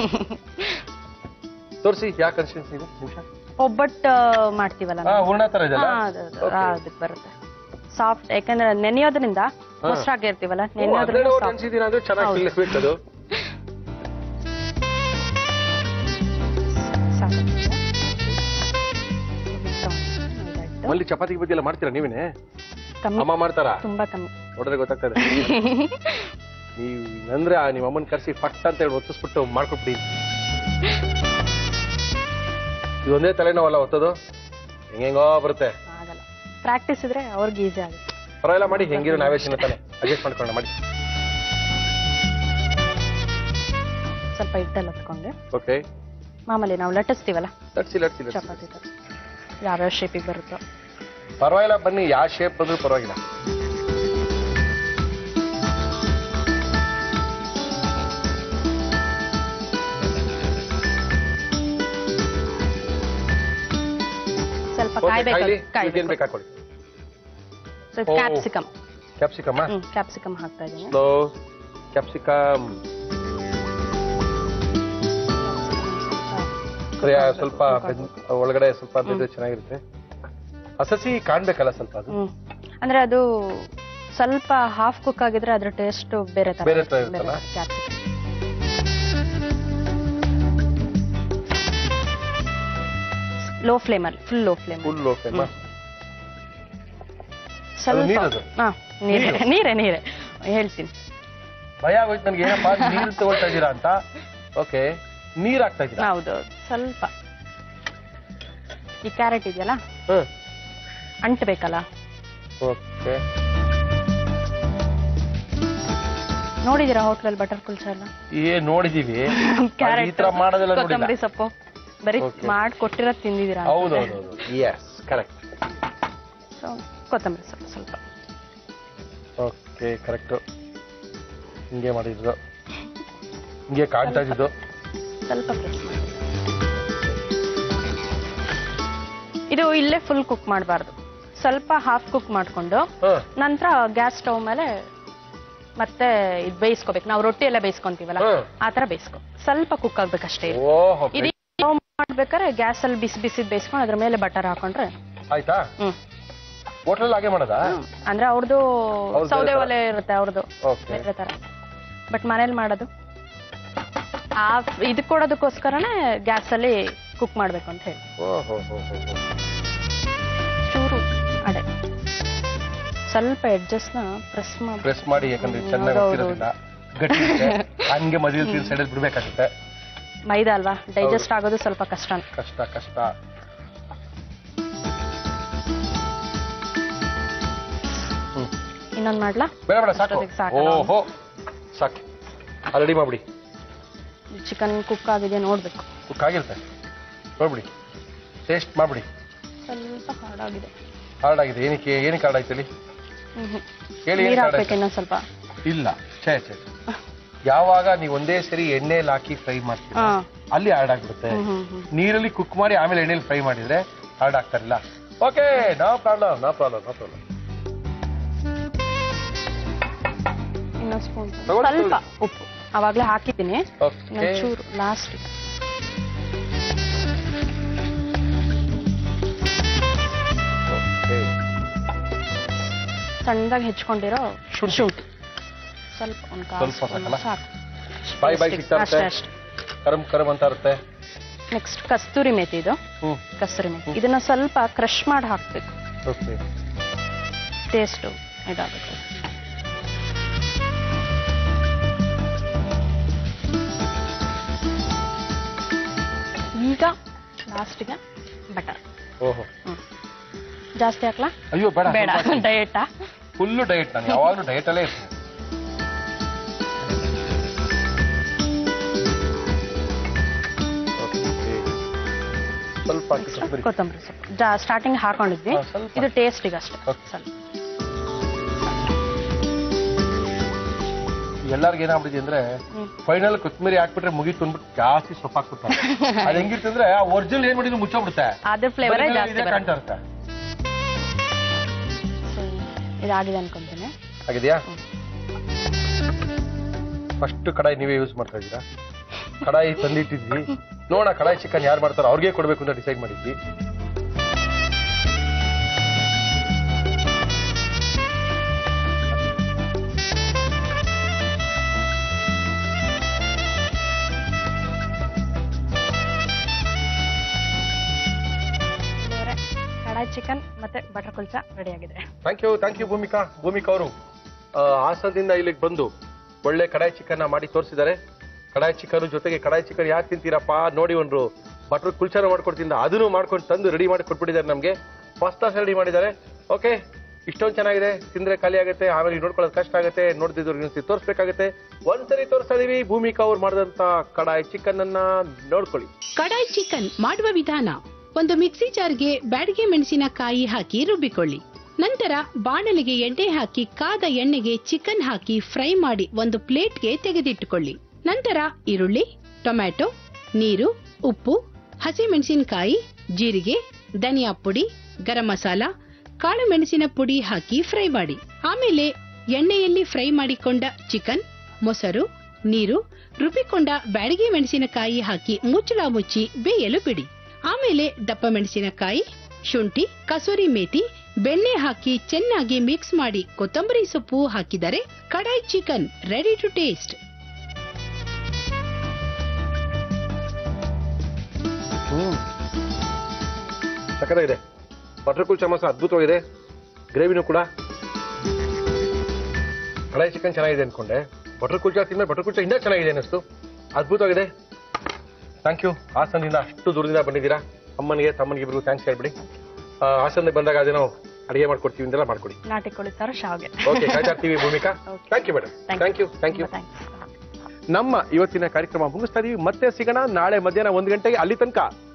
ತೋರಿಸಿ ಯಾವ ಕನ್ಸಿಸ್ಟೆನ್ಸಿ ಇದೆ ನಿಮಿಷ ಒಬ್ಬಟ್ಟು ಮಾಡ್ತೀವಲ್ಲ ಹಾ ನಾವು. ಹೂರ್ಣ ತರ ಇದೆಯಲ್ಲ ಹಾ, ಅದು ಅದು. Okay. ಆ, ಅದಕ್ಕೆ ಬರುತ್ತೆ ಸಾಫ್ಟ್ ಯಾಕಂದ್ರೆ ನೆನೆಯೋದ್ರಿಂದ ಹಾ. ಮೊಸರಾಗಿರ್ತೀವಲ್ಲ ಓ, ಹನ್ನೆರಡು ನೆನೆಯೋದ್ರಿಂದ ಅವರ್ soft. ನೆನ್ಸಿದೀರ ಅಂದ್ರೆ ಚೆನ್ನಾಗಿ ಹೌದು. ತಿನ್ಲಿಕ್ಕೆ ಅದು ಸಾಕು. ಇದಾಯ್ತು. ಮಲ್ಲಿ ಚಪಾತಿ ಬಜ್ಜಿ ಎಲ್ಲ ಮಾಡ್ತೀರಾ ನೀವೇನೆ ಕಮ್ಮಿ ಅಮ್ಮ ಮಾಡ್ತಾರಾ ತುಂಬಾ ಕಮ್ಮಿ ನೋಡಿದ್ರೆ ಗೊತ್ತಾಗ್ತದೆ ನೀವು ಅಂದ್ರೆ ಆ ನಿಮ್ಮ ಅಮ್ಮನ ಕರ್ಸಿ ಫಟ್ ಅಂತ ಹೇಳಿ ಒತ್ತಿಸ್ಬಿಟ್ಟು ಮಾಡ್ಕೊಬಿಡಿ ಇದೊಂದೇ ತಲೆನೋವಲ್ಲ ಒತ್ತದು ಹೆಂಗೆಂಗೋ ಬರುತ್ತೆ ಆಗಲ್ಲ ಪ್ರಾಕ್ಟೀಸ್ ಇದ್ರೆ ಅವ್ರಿಗೆ ಈಸಿ ಆಗುತ್ತೆ ಪರವಾಗಿಲ್ಲ ಮಾಡಿ ಹೆಂಗಿರೋ ನಾವೇ ತಿನ್ನತಾನೆ ಅಡ್ಜಸ್ಟ್ ಮಾಡ್ಕೊಂಡು ಮಾಡಿ ಸ್ವಲ್ಪ ಹಿಟ್ಟಲ್ಲಿ ಹತ್ಕೊಂಡು ಓಕೆ ಮಾಮೂಲಿ ನಾವು ಲಟ್ಟಿಸ್ತೀವಲ್ಲ ಲಟ್ಸಿ ಲಟ್ಸಿ ಲಟ್ಸಿ ಚಪಾತಿ ತರ ಯಾವ್ಯಾವ ಶೇಪಿಗೆ ಬರುತ್ತೋ ಪರವಾಗಿಲ್ಲ ಬನ್ನಿ ಯಾವ ಶೇಪ್ ಬಂದ್ರೂ ಪರವಾಗಿಲ್ಲ ಓಕೆ ಕಾಯ್ಬೇಕು, ಕಾಯ್ಲಿ ಕಾಯ್ಬೇಕು. ಏನ್ ಬೇಕು ಹಾಕೊಳ್ಳಿ ಸೊ ಓ. ಕ್ಯಾಪ್ಸಿಕಮ್ ಕ್ಯಾಪ್ಸಿಕಮ್ ಹ್ಮ್ ಕ್ಯಾಪ್ಸಿಕಮ್ ಹಾಕ್ತಾ ಇದ್ದೀನಿ ಸ್ಲೋ ಕ್ಯಾಪ್ಸಿಕಮ್ ಸ್ವಲ್ಪ ಬೆಂದ್- ಒಳಗಡೆ ಸ್ವಲ್ಪ ಬೆಂದ್ರೆ ಚೆನ್ನಾಗಿರುತ್ತೆ ಹಸಸಿ ಕಾಣ್ಬೇಕಲ್ಲ ಸ್ವಲ್ಪ ಅದು ಹ್ಮ್ ಅಂದ್ರೆ ಅದು ಸ್ವಲ್ಪ ಹಾಫ್ ಕುಕ್ ಆಗಿದ್ರೆ ಅದ್ರ ಟೇಸ್ಟ್ ಬೇರೆ ತರ ಬೇರೆ ತರ ಇರುತ್ತಲ್ಲ? ಕ್ಯಾಪ್ಸಿಕಮ್ ಲೋ ಫ್ಲೇಮ್ ಅಲ್ಲಿ full low flame full okay ಸ್ವಲ್ಪ ನೀರದು? ಹಾ ನೀರೇ ನೀರೇ ನೀರೇ ಹೇಳ್ತೀನಿ ಭಯ ಆಗೋಯ್ತು ನನಗೆ ಏನಪ್ಪಾ ನೀರು ತಗೊಳ್ತಾ ಇದ್ದೀರಾ ಅಂತ ಓಕೆ ನೀರ್ ಹಾಕ್ತಾ ಇದ್ದೀರಾ ಹೌದು ಸ್ವಲ್ಪ ಈ ಕ್ಯಾರೆಟ್ ಇದೆಯಲ್ಲ ಹ್ಮ್ ಅಂಟ್ಬೇಕಲ್ಲ ಓಕೆ ನೋಡಿದೀರಾ ಹೋಟ್ಲಲ್ಲಿ ಬಟರ್ ಕುಲ್ಚಾ ಎಲ್ಲ ಏ ನೋಡಿದೀವಿ ಈ ಕ್ಯಾರೆಟ್ ತರ ಮಾಡೋದೆಲ್ಲ ನೋಡಿಲ್ಲ ಕೊತ್ತಂಬರಿ ಸೊಪ್ಪು ಬರೀ Okay. ಮಾಡಿ ಕೊಟ್ಟಿರೋದು ತಿಂದಿದ್ದೀರಾ ಹೌದೌದೌದು ಎಸ್ ಕರೆಕ್ಟ್ ಸೊ ಕೊತ್ತಂಬರಿ ಸೊಪ್ಪು ಸ್ವಲ್ಪ ಓಕೆ ಕರೆಕ್ಟ್ ಹಿಂಗೆ ಮಾಡಿದ್ರು ಹಿಂಗೆ ಕಾಣ್ತಾ ಇದ್ದಿದ್ದು ಸ್ವಲ್ಪ ಪ್ರೆಸ್ ಮಾಡಿ ಇದು ಇಲ್ಲೇ ಫುಲ್ ಕುಕ್ ಮಾಡಬಾರ್ದು ಸ್ವಲ್ಪ ಹಾಫ್ ಕುಕ್ ಮಾಡಿಕೊಂಡು ಹ ನಂತರ ಗ್ಯಾಸ್ ಸ್ಟವ್ ಮೇಲೆ ಮತ್ತೆ ಇದು ಬೇಯಿಸ್ಕೋಬೇಕು ನಾವು ರೊಟ್ಟಿ ಎಲ್ಲ ಬೇಯಿಸ್ಕೊಂತೀವಲ್ಲ ಹ್ಮ್. ಆ ತರ ಬೇಯಿಸ್ಕೊ ಸ್ವಲ್ಪ ಕುಕ್ ಆಗ್ಬೇಕಷ್ಟೇ ಇದು. ಓಹೋ ಇದು ಮಾಡ್ಬೇಕಾದ್ರೆ ಗ್ಯಾಸ್ ಅಲ್ಲಿ ಬಿಸಿ ಬಿಸಿದ್ ಬೇಯಿಸ್ಕೊಂಡು ಅದ್ರ ಮೇಲೆ ಬಟರ್ ಹಾಕೊಂಡ್ರೆ ಆಯ್ತಾ ಹ್ಮ್ ಹೋಟ್ಲಲ್ಲಿ ಹಾಗೆ ಮಾಡೋದಾ ಹ್ಮ್. ಅಂದ್ರೆ ಅವ್ರದ್ದು ಅವ್ರ್ದು ಸೌದೆ ಬೇರೆ ತರ. ಒಲೆ ಇರುತ್ತೆ ಅವ್ರದ್ದು ಓಕೆ ಬೇರೆ ತರ ಬಟ್ ಮನೇಲಿ ಮಾಡೋದು ಆ ಇದು ಕೊಡೋದಕ್ಕೋಸ್ಕರನೇ ಗ್ಯಾಸ್ ಅಲ್ಲಿ ಕುಕ್ ಮಾಡ್ಬೇಕು ಅಂತ ಹೇಳಿ ಓಹೋ ಹೋ ಹೋ ಹೋ ಚೂರು ಅಡೆ ಸ್ವಲ್ಪ ಎಡ್ಜಸ್ ನ ಪ್ರೆಸ್ ಮಾಡಿ ಪ್ರೆಸ್ ಮಾಡಿ ಯಾಕಂದ್ರೆ ಇದು ಚೆನ್ನಾಗಿ ಹೌದು, ಹೋಗ್ತಿರೋದಿಲ್ಲ ಗಟ್ಟಿ ಇರುತ್ತೆ. ಹಂಗೆ ಮದುವೆ ಸೈಡಲ್ಲಿ ಬಿಡ್ಬೇಕಾಗುತ್ತೆ ಮೈದಾ ಅಲ್ವಾ ಡೈಜೆಸ್ಟ್ ಆಗೋದು ಸ್ವಲ್ಪ ಕಷ್ಟ ಕಷ್ಟ ಕಷ್ಟ ಹ್ಮ್ ಇನ್ನೊಂದ್ ಮಾಡ್ಲಾ ಬೇಡ ಬೇಡ ಸಾಕು ಅಷ್ಟೊತ್ತಿಗೆ ಸಾಕಲ್ಲ? ಓಹೋ ಸಾಕು ರೆಡಿ ಮಾಡ್ಬಿಡಿ ಚಿಕನ್ ಕುಕ್ ಆಗಿದೆ ನೋಡ್ಬೇಕು ಕುಕ್ ಆಗಿರುತ್ತೆ ನೋಡ್ಬಿಡಿ ಟೇಸ್ಟ್ ಮಾಡ್ಬಿಡಿ ಸ್ವಲ್ಪ ಹಾರ್ಡ್ ಆಗಿದೆ ಹಾರ್ಡ್ ಆಗಿದೆ ಏನಕ್ಕೆ ಏನಕ್ಕೆ ಹಾರ್ಡ್ ಆಯ್ತು ಹೇಳಿ ಹ್ಮ್ ಹ್ಮ್. ಹೇಳಿ ನೀರ್ ಏನಕ್ಕೆ hard ಹಾಕ್ಬೇಕು ಆಯ್ತು? ಇನ್ನೊಂದ್ ಸ್ವಲ್ಪ ಇಲ್ಲ ಛೇ ಛೇ ಛೇ. ಯಾವಾಗ ನೀವು ಒಂದೇ ಸರಿ ಎಣ್ಣೆಲಿ ಹಾಕಿ ಫ್ರೈ ಮಾಡ್ತೀರಾ ಹಾ ಅಲ್ಲಿ ಹಾರ್ಡ್ ಆಗ್ಬಿಡುತ್ತೆ ಹ್ಮ್ ಹ್ಮ್ ಹ್ಮ್ ನೀರಲ್ಲಿ ಕುಕ್ ಮಾಡಿ ಆಮೇಲೆ ಎಣ್ಣೆಲಿ ಫ್ರೈ ಮಾಡಿದ್ರೆ ಹಾರ್ಡ್ ಆಗ್ತಾರಿಲ್ಲ okay no problem no problem no problem ಇನ್ನೊಂದ್ ಸ್ಪೂನ್ ತಗೊಳ್ಳಿ, ಸ್ವಲ್ಪ ತಗೊಳ್ಳಿ. ಉಪ್ಪು ಅವಾಗ್ಲೇ ಹಾಕಿದ್ದೀನಿ ಓಕೆ ಇನ್ನೊಂದ್ ಚೂರು ಲಾಸ್ಟ್ ಸಣ್ಣದಾಗಿ ಹೆಚ್ಕೊಂಡಿರೋ ಶುಂಠಿ. ಶುಂಠಿ ಸ್ವಲ್ಪ ಒಂದ್ ಕಾಲ್ ಸ್ವಲ್ಪ ಸ್ಪೂನ್ ಸಾಕಲ್ಲ? ಸಾಕು ಬಾಯ್ ಬಾಯ್ ಅಷ್ಟೇ, ಸಿಗ್ತಾ ಇರುತ್ತೆ ಅಷ್ಟೇ ಅಷ್ಟೇ ಕರಮ್ ಕರಮ್ ಅಂತ ಇರುತ್ತೆ ನೆಕ್ಸ್ಟ್ ಕಸ್ತೂರಿ ಮೇಥಿ ಇದು ಹ್ಮ್ ಕಸ್ತೂರಿ ಮೇಥಿ ಇದನ್ನ ಸ್ವಲ್ಪ ಕ್ರಶ್ ಮಾಡಿ ಹಾಕ್ಬೇಕು ಓಕೆ ಟೇಸ್ಟು ಇದಾಗುತ್ತೆ ಈಗ ಲಾಸ್ಟ್ಗೆ ಬಟರ್ ಓಹೋ ಜಾಸ್ತಿ ಹಾಕ್ಲಾ ಅಯ್ಯೋ ಬೇಡ ಬೇಡ ಡಯಟಾ ಫುಲ್ಲು ಡಯಟ್ ನಾನು ಯಾವಾಗಲೂ ಡಯಟ್ ಅಲ್ಲೇ ಇರ್ತೀನಿ Okay. ಸ್ವಲ್ಪ ಹಾಕಿ ಕೊತ್ತಂಬರಿ. ಕೊತ್ತಂಬರಿ ಸೊಪ್ಪು ಸ್ಟಾರ್ಟಿಂಗ್ ಹಾಕೊಂಡಿದ್ವಿ ಹಾ, ಸ್ವಲ್ಪ. ಇದು ಟೇಸ್ಟಿಗೆ ಅಷ್ಟೇ Okay. ಸ್ವಲ್ಪ ಎಲ್ಲರಿಗೂ ಏನಾಗ್ಬಿಟ್ಟಿದೆ ಅಂದ್ರೆ ಹ್ಮ್. ಫೈನಲ್ ಕೊತ್ತಂಬರಿ ಹಾಕ್ಬಿಟ್ರೆ ಮುಗೀತು ಅಂದ್ಬಿಟ್ಟು ಜಾಸ್ತಿ ಸೊಪ್ಪು ಹಾಕ್ಬಿಡ್ತಾರೆ ಅದು ಹೆಂಗಿರ್ತಂದ್ರೆ ಅಂದ್ರೆ ಆ ಒರಿಜಿನಲ್ ಏನ್ ಮಾಡಿದ್ರು ಮುಚ್ಚೋಗ್ಬಿಡುತ್ತೆ ಅದ್ರ ಫ್ಲೇವರೇ ಬರೀ ಜಾಸ್ತಿ ಇದೇ ಬರುತ್ತೆ ಕಾಣ್ತಾ ಇರುತ್ತೆ So, ಇದಾಗಿದೆ ಅನ್ಕೊಂತೀನಿ ಆಗಿದೆಯಾ ಫಸ್ಟ್ ಕಡಾಯಿ ನೀವೇ ಯೂಸ್ ಮಾಡ್ತಾ ಇದ್ದೀರಾ ಕಡಾಯಿ ತಂದಿಟ್ಟಿದ್ವಿ ನೋಡ ಕಡಾಯಿ ಚಿಕನ್ ಯಾರು ಮಾಡ್ತಾರೋ ಅವ್ರಿಗೆ ಕೊಡ್ಬೇಕು ಅಂತ ಡಿಸೈಡ್ ಮಾಡಿದ್ವಿ ಬೇರೆ ಕಡಾಯಿ ಚಿಕನ್ ಮತ್ತೆ ಬಟರ್ ಕುಲ್ಚಾ ರೆಡಿ ಆಗಿದೆ thank you thank you Bhumika Bhumika ಅವರು ಹಾಸನದಿಂದ ಇಲ್ಲಿಗೆ ಬಂದು ಒಳ್ಳೆ ಕಡಾಯಿ ಚಿಕನ್ ಮಾಡಿ ತೋರಿಸಿದ್ದಾರೆ ಕಡಾಯಿ ಚಿಕನ್ ಜೊತೆಗೆ ಕಡಾಯಿ ಚಿಕನ್ ಯಾಕೆ ತಿಂತೀರಪ್ಪ ನೋಡಿ ಒಂದು ಬಟರ್ ಕುಲ್ಚಾರ ಮಾಡ್ಕೊಡ್ತಿಂದ ಅದನ್ನು ಮಾಡ್ಕೊಂಡು ತಂದು ರೆಡಿ ಮಾಡಿ ಕೊಟ್ಬಿಟ್ಟಿದ್ದಾರೆ ನಮಗೆ ಫಸ್ಟ್ ಕ್ಲಾಸ್ ರೆಡಿ ಮಾಡಿದ್ದಾರೆ ಓಕೆ ಇಷ್ಟೊಂದು ಚೆನ್ನಾಗಿದೆ ತಿಂದ್ರೆ ಖಾಲಿ ಆಗುತ್ತೆ ಆಮೇಲೆ ಈಗ ನೋಡ್ಕೊಳ್ಳೋದು ಕಷ್ಟ ಆಗುತ್ತೆ ನೋಡ್ತಿದ್ದವ್ರಿಗೆ ತೋರಿಸ್ಬೇಕಾಗುತ್ತೆ ಒಂದ್ಸರಿ ತೋರಿಸ್ತಾ ಇದೀವಿ ಭೂಮಿಕಾ ಅವ್ರು ಮಾಡಿದಂತ ಕಡಾಯಿ ಚಿಕನ್ ಅನ್ನ ನೋಡ್ಕೊಳ್ಳಿ ಕಡಾಯಿ ಚಿಕನ್ ಮಾಡುವ ವಿಧಾನ ಒಂದು ಮಿಕ್ಸಿ ಜಾರ್ಗೆ ಬ್ಯಾಡಗೆ ಮೆಣಸಿನಕಾಯಿ ಹಾಕಿ ರುಬ್ಬಿಕೊಳ್ಳಿ ನಂತರ ಬಾಣಲಿಗೆ ಎಣ್ಣೆ ಹಾಕಿ ಕಾದ ಎಣ್ಣೆಗೆ ಚಿಕನ್ ಹಾಕಿ ಫ್ರೈ ಮಾಡಿ ಒಂದು ಪ್ಲೇಟ್ಗೆ ತೆಗೆದಿಟ್ಟುಕೊಳ್ಳಿ ನಂತರ ಈರುಳ್ಳಿ ಟೊಮ್ಯಾಟೊ ನೀರು ಉಪ್ಪು ಹಸಿಮೆಣಸಿನಕಾಯಿ ಜೀರಿಗೆ ಧನಿಯಾ ಪುಡಿ ಗರಂ ಮಸಾಲ ಕಾಳು ಮೆಣಸಿನ ಪುಡಿ ಹಾಕಿ ಫ್ರೈ ಮಾಡಿ ಆಮೇಲೆ ಎಣ್ಣೆಯಲ್ಲಿ ಫ್ರೈ ಮಾಡಿಕೊಂಡ ಚಿಕನ್ ಮೊಸರು ನೀರು ರುಬ್ಬಿಕೊಂಡ ಬ್ಯಾಡಗಿ ಮೆಣಸಿನಕಾಯಿ ಹಾಕಿ ಮುಚ್ಚಳ ಮುಚ್ಚಿ ಬೇಯಲು ಬಿಡಿ ಆಮೇಲೆ ದಪ್ಪ ಮೆಣಸಿನಕಾಯಿ ಶುಂಠಿ ಕಸೂರಿ ಮೇಥಿ ಬೆಣ್ಣೆ ಹಾಕಿ ಚೆನ್ನಾಗಿ ಮಿಕ್ಸ್ ಮಾಡಿ ಕೊತ್ತಂಬರಿ ಸೊಪ್ಪು ಹಾಕಿದರೆ kadai chicken ready to taste hmm ಸಕ್ಕತ್ತಾಗಿದೆ ಬಟರ್ ಕುಲ್ಚಾ ಮಸಾಲ ಅದ್ಭುತವಾಗಿದೆ ಗ್ರೇವಿನೂ ಕೂಡ ಕಡಾಯಿ ಚಿಕನ್ ಚೆನ್ನಾಗಿದೆ ಅನ್ಕೊಂಡೆ ಬಟರ್ ಕುಲ್ಚಾ ತಿಂದ್ರೆ ಬಟರ್ ಕುಲ್ಚಾ ಇನ್ನೂ ಚೆನ್ನಾಗಿದೆ ಅನ್ನಿಸ್ತು ಅದ್ಭುತವಾಗಿದೆ ಥ್ಯಾಂಕ್ ಯು ಹಾಸನದಿಂದ ಅಷ್ಟು ದೂರದಿಂದ ಬಂದಿದ್ದೀರಾ ಅಮ್ಮನಿಗೆ ತಮ್ಮನಿಗೆ ಇಬ್ರಿಗೂ ಥ್ಯಾಂಕ್ಸ್ ಹೇಳ್ಬಿಡಿ ಆ, ಹಾಸನಕ್ಕೆ ಬಂದಾಗ ಅದೇನೋ ಅಡಿಗೆ ಮಾಡ್ಕೊಡ್ತೀವಿ ಅಂತೆಲ್ಲ ಮಾಡ್ಕೊಡಿ ನಾಟಿ ಕೋಳಿ ಸಾರು ಶಾವ್ಗೆ ಓಕೆ ಕಾಯ್ತಾ ಇರ್ತೀವಿ Bhumika thank you madam thank you thank you thanks ನಮ್ಮ ಇವತ್ತಿನ ಕಾರ್ಯಕ್ರಮ ಮುಗಿಸ್ತಾ ಇದೀವಿ ಮತ್ತೆ ಸಿಗೋಣ ನಾಳೆ ಮಧ್ಯಾಹ್ನ ಒಂದು ಗಂಟೆಗೆ ಅಲ್ಲಿ ತನಕ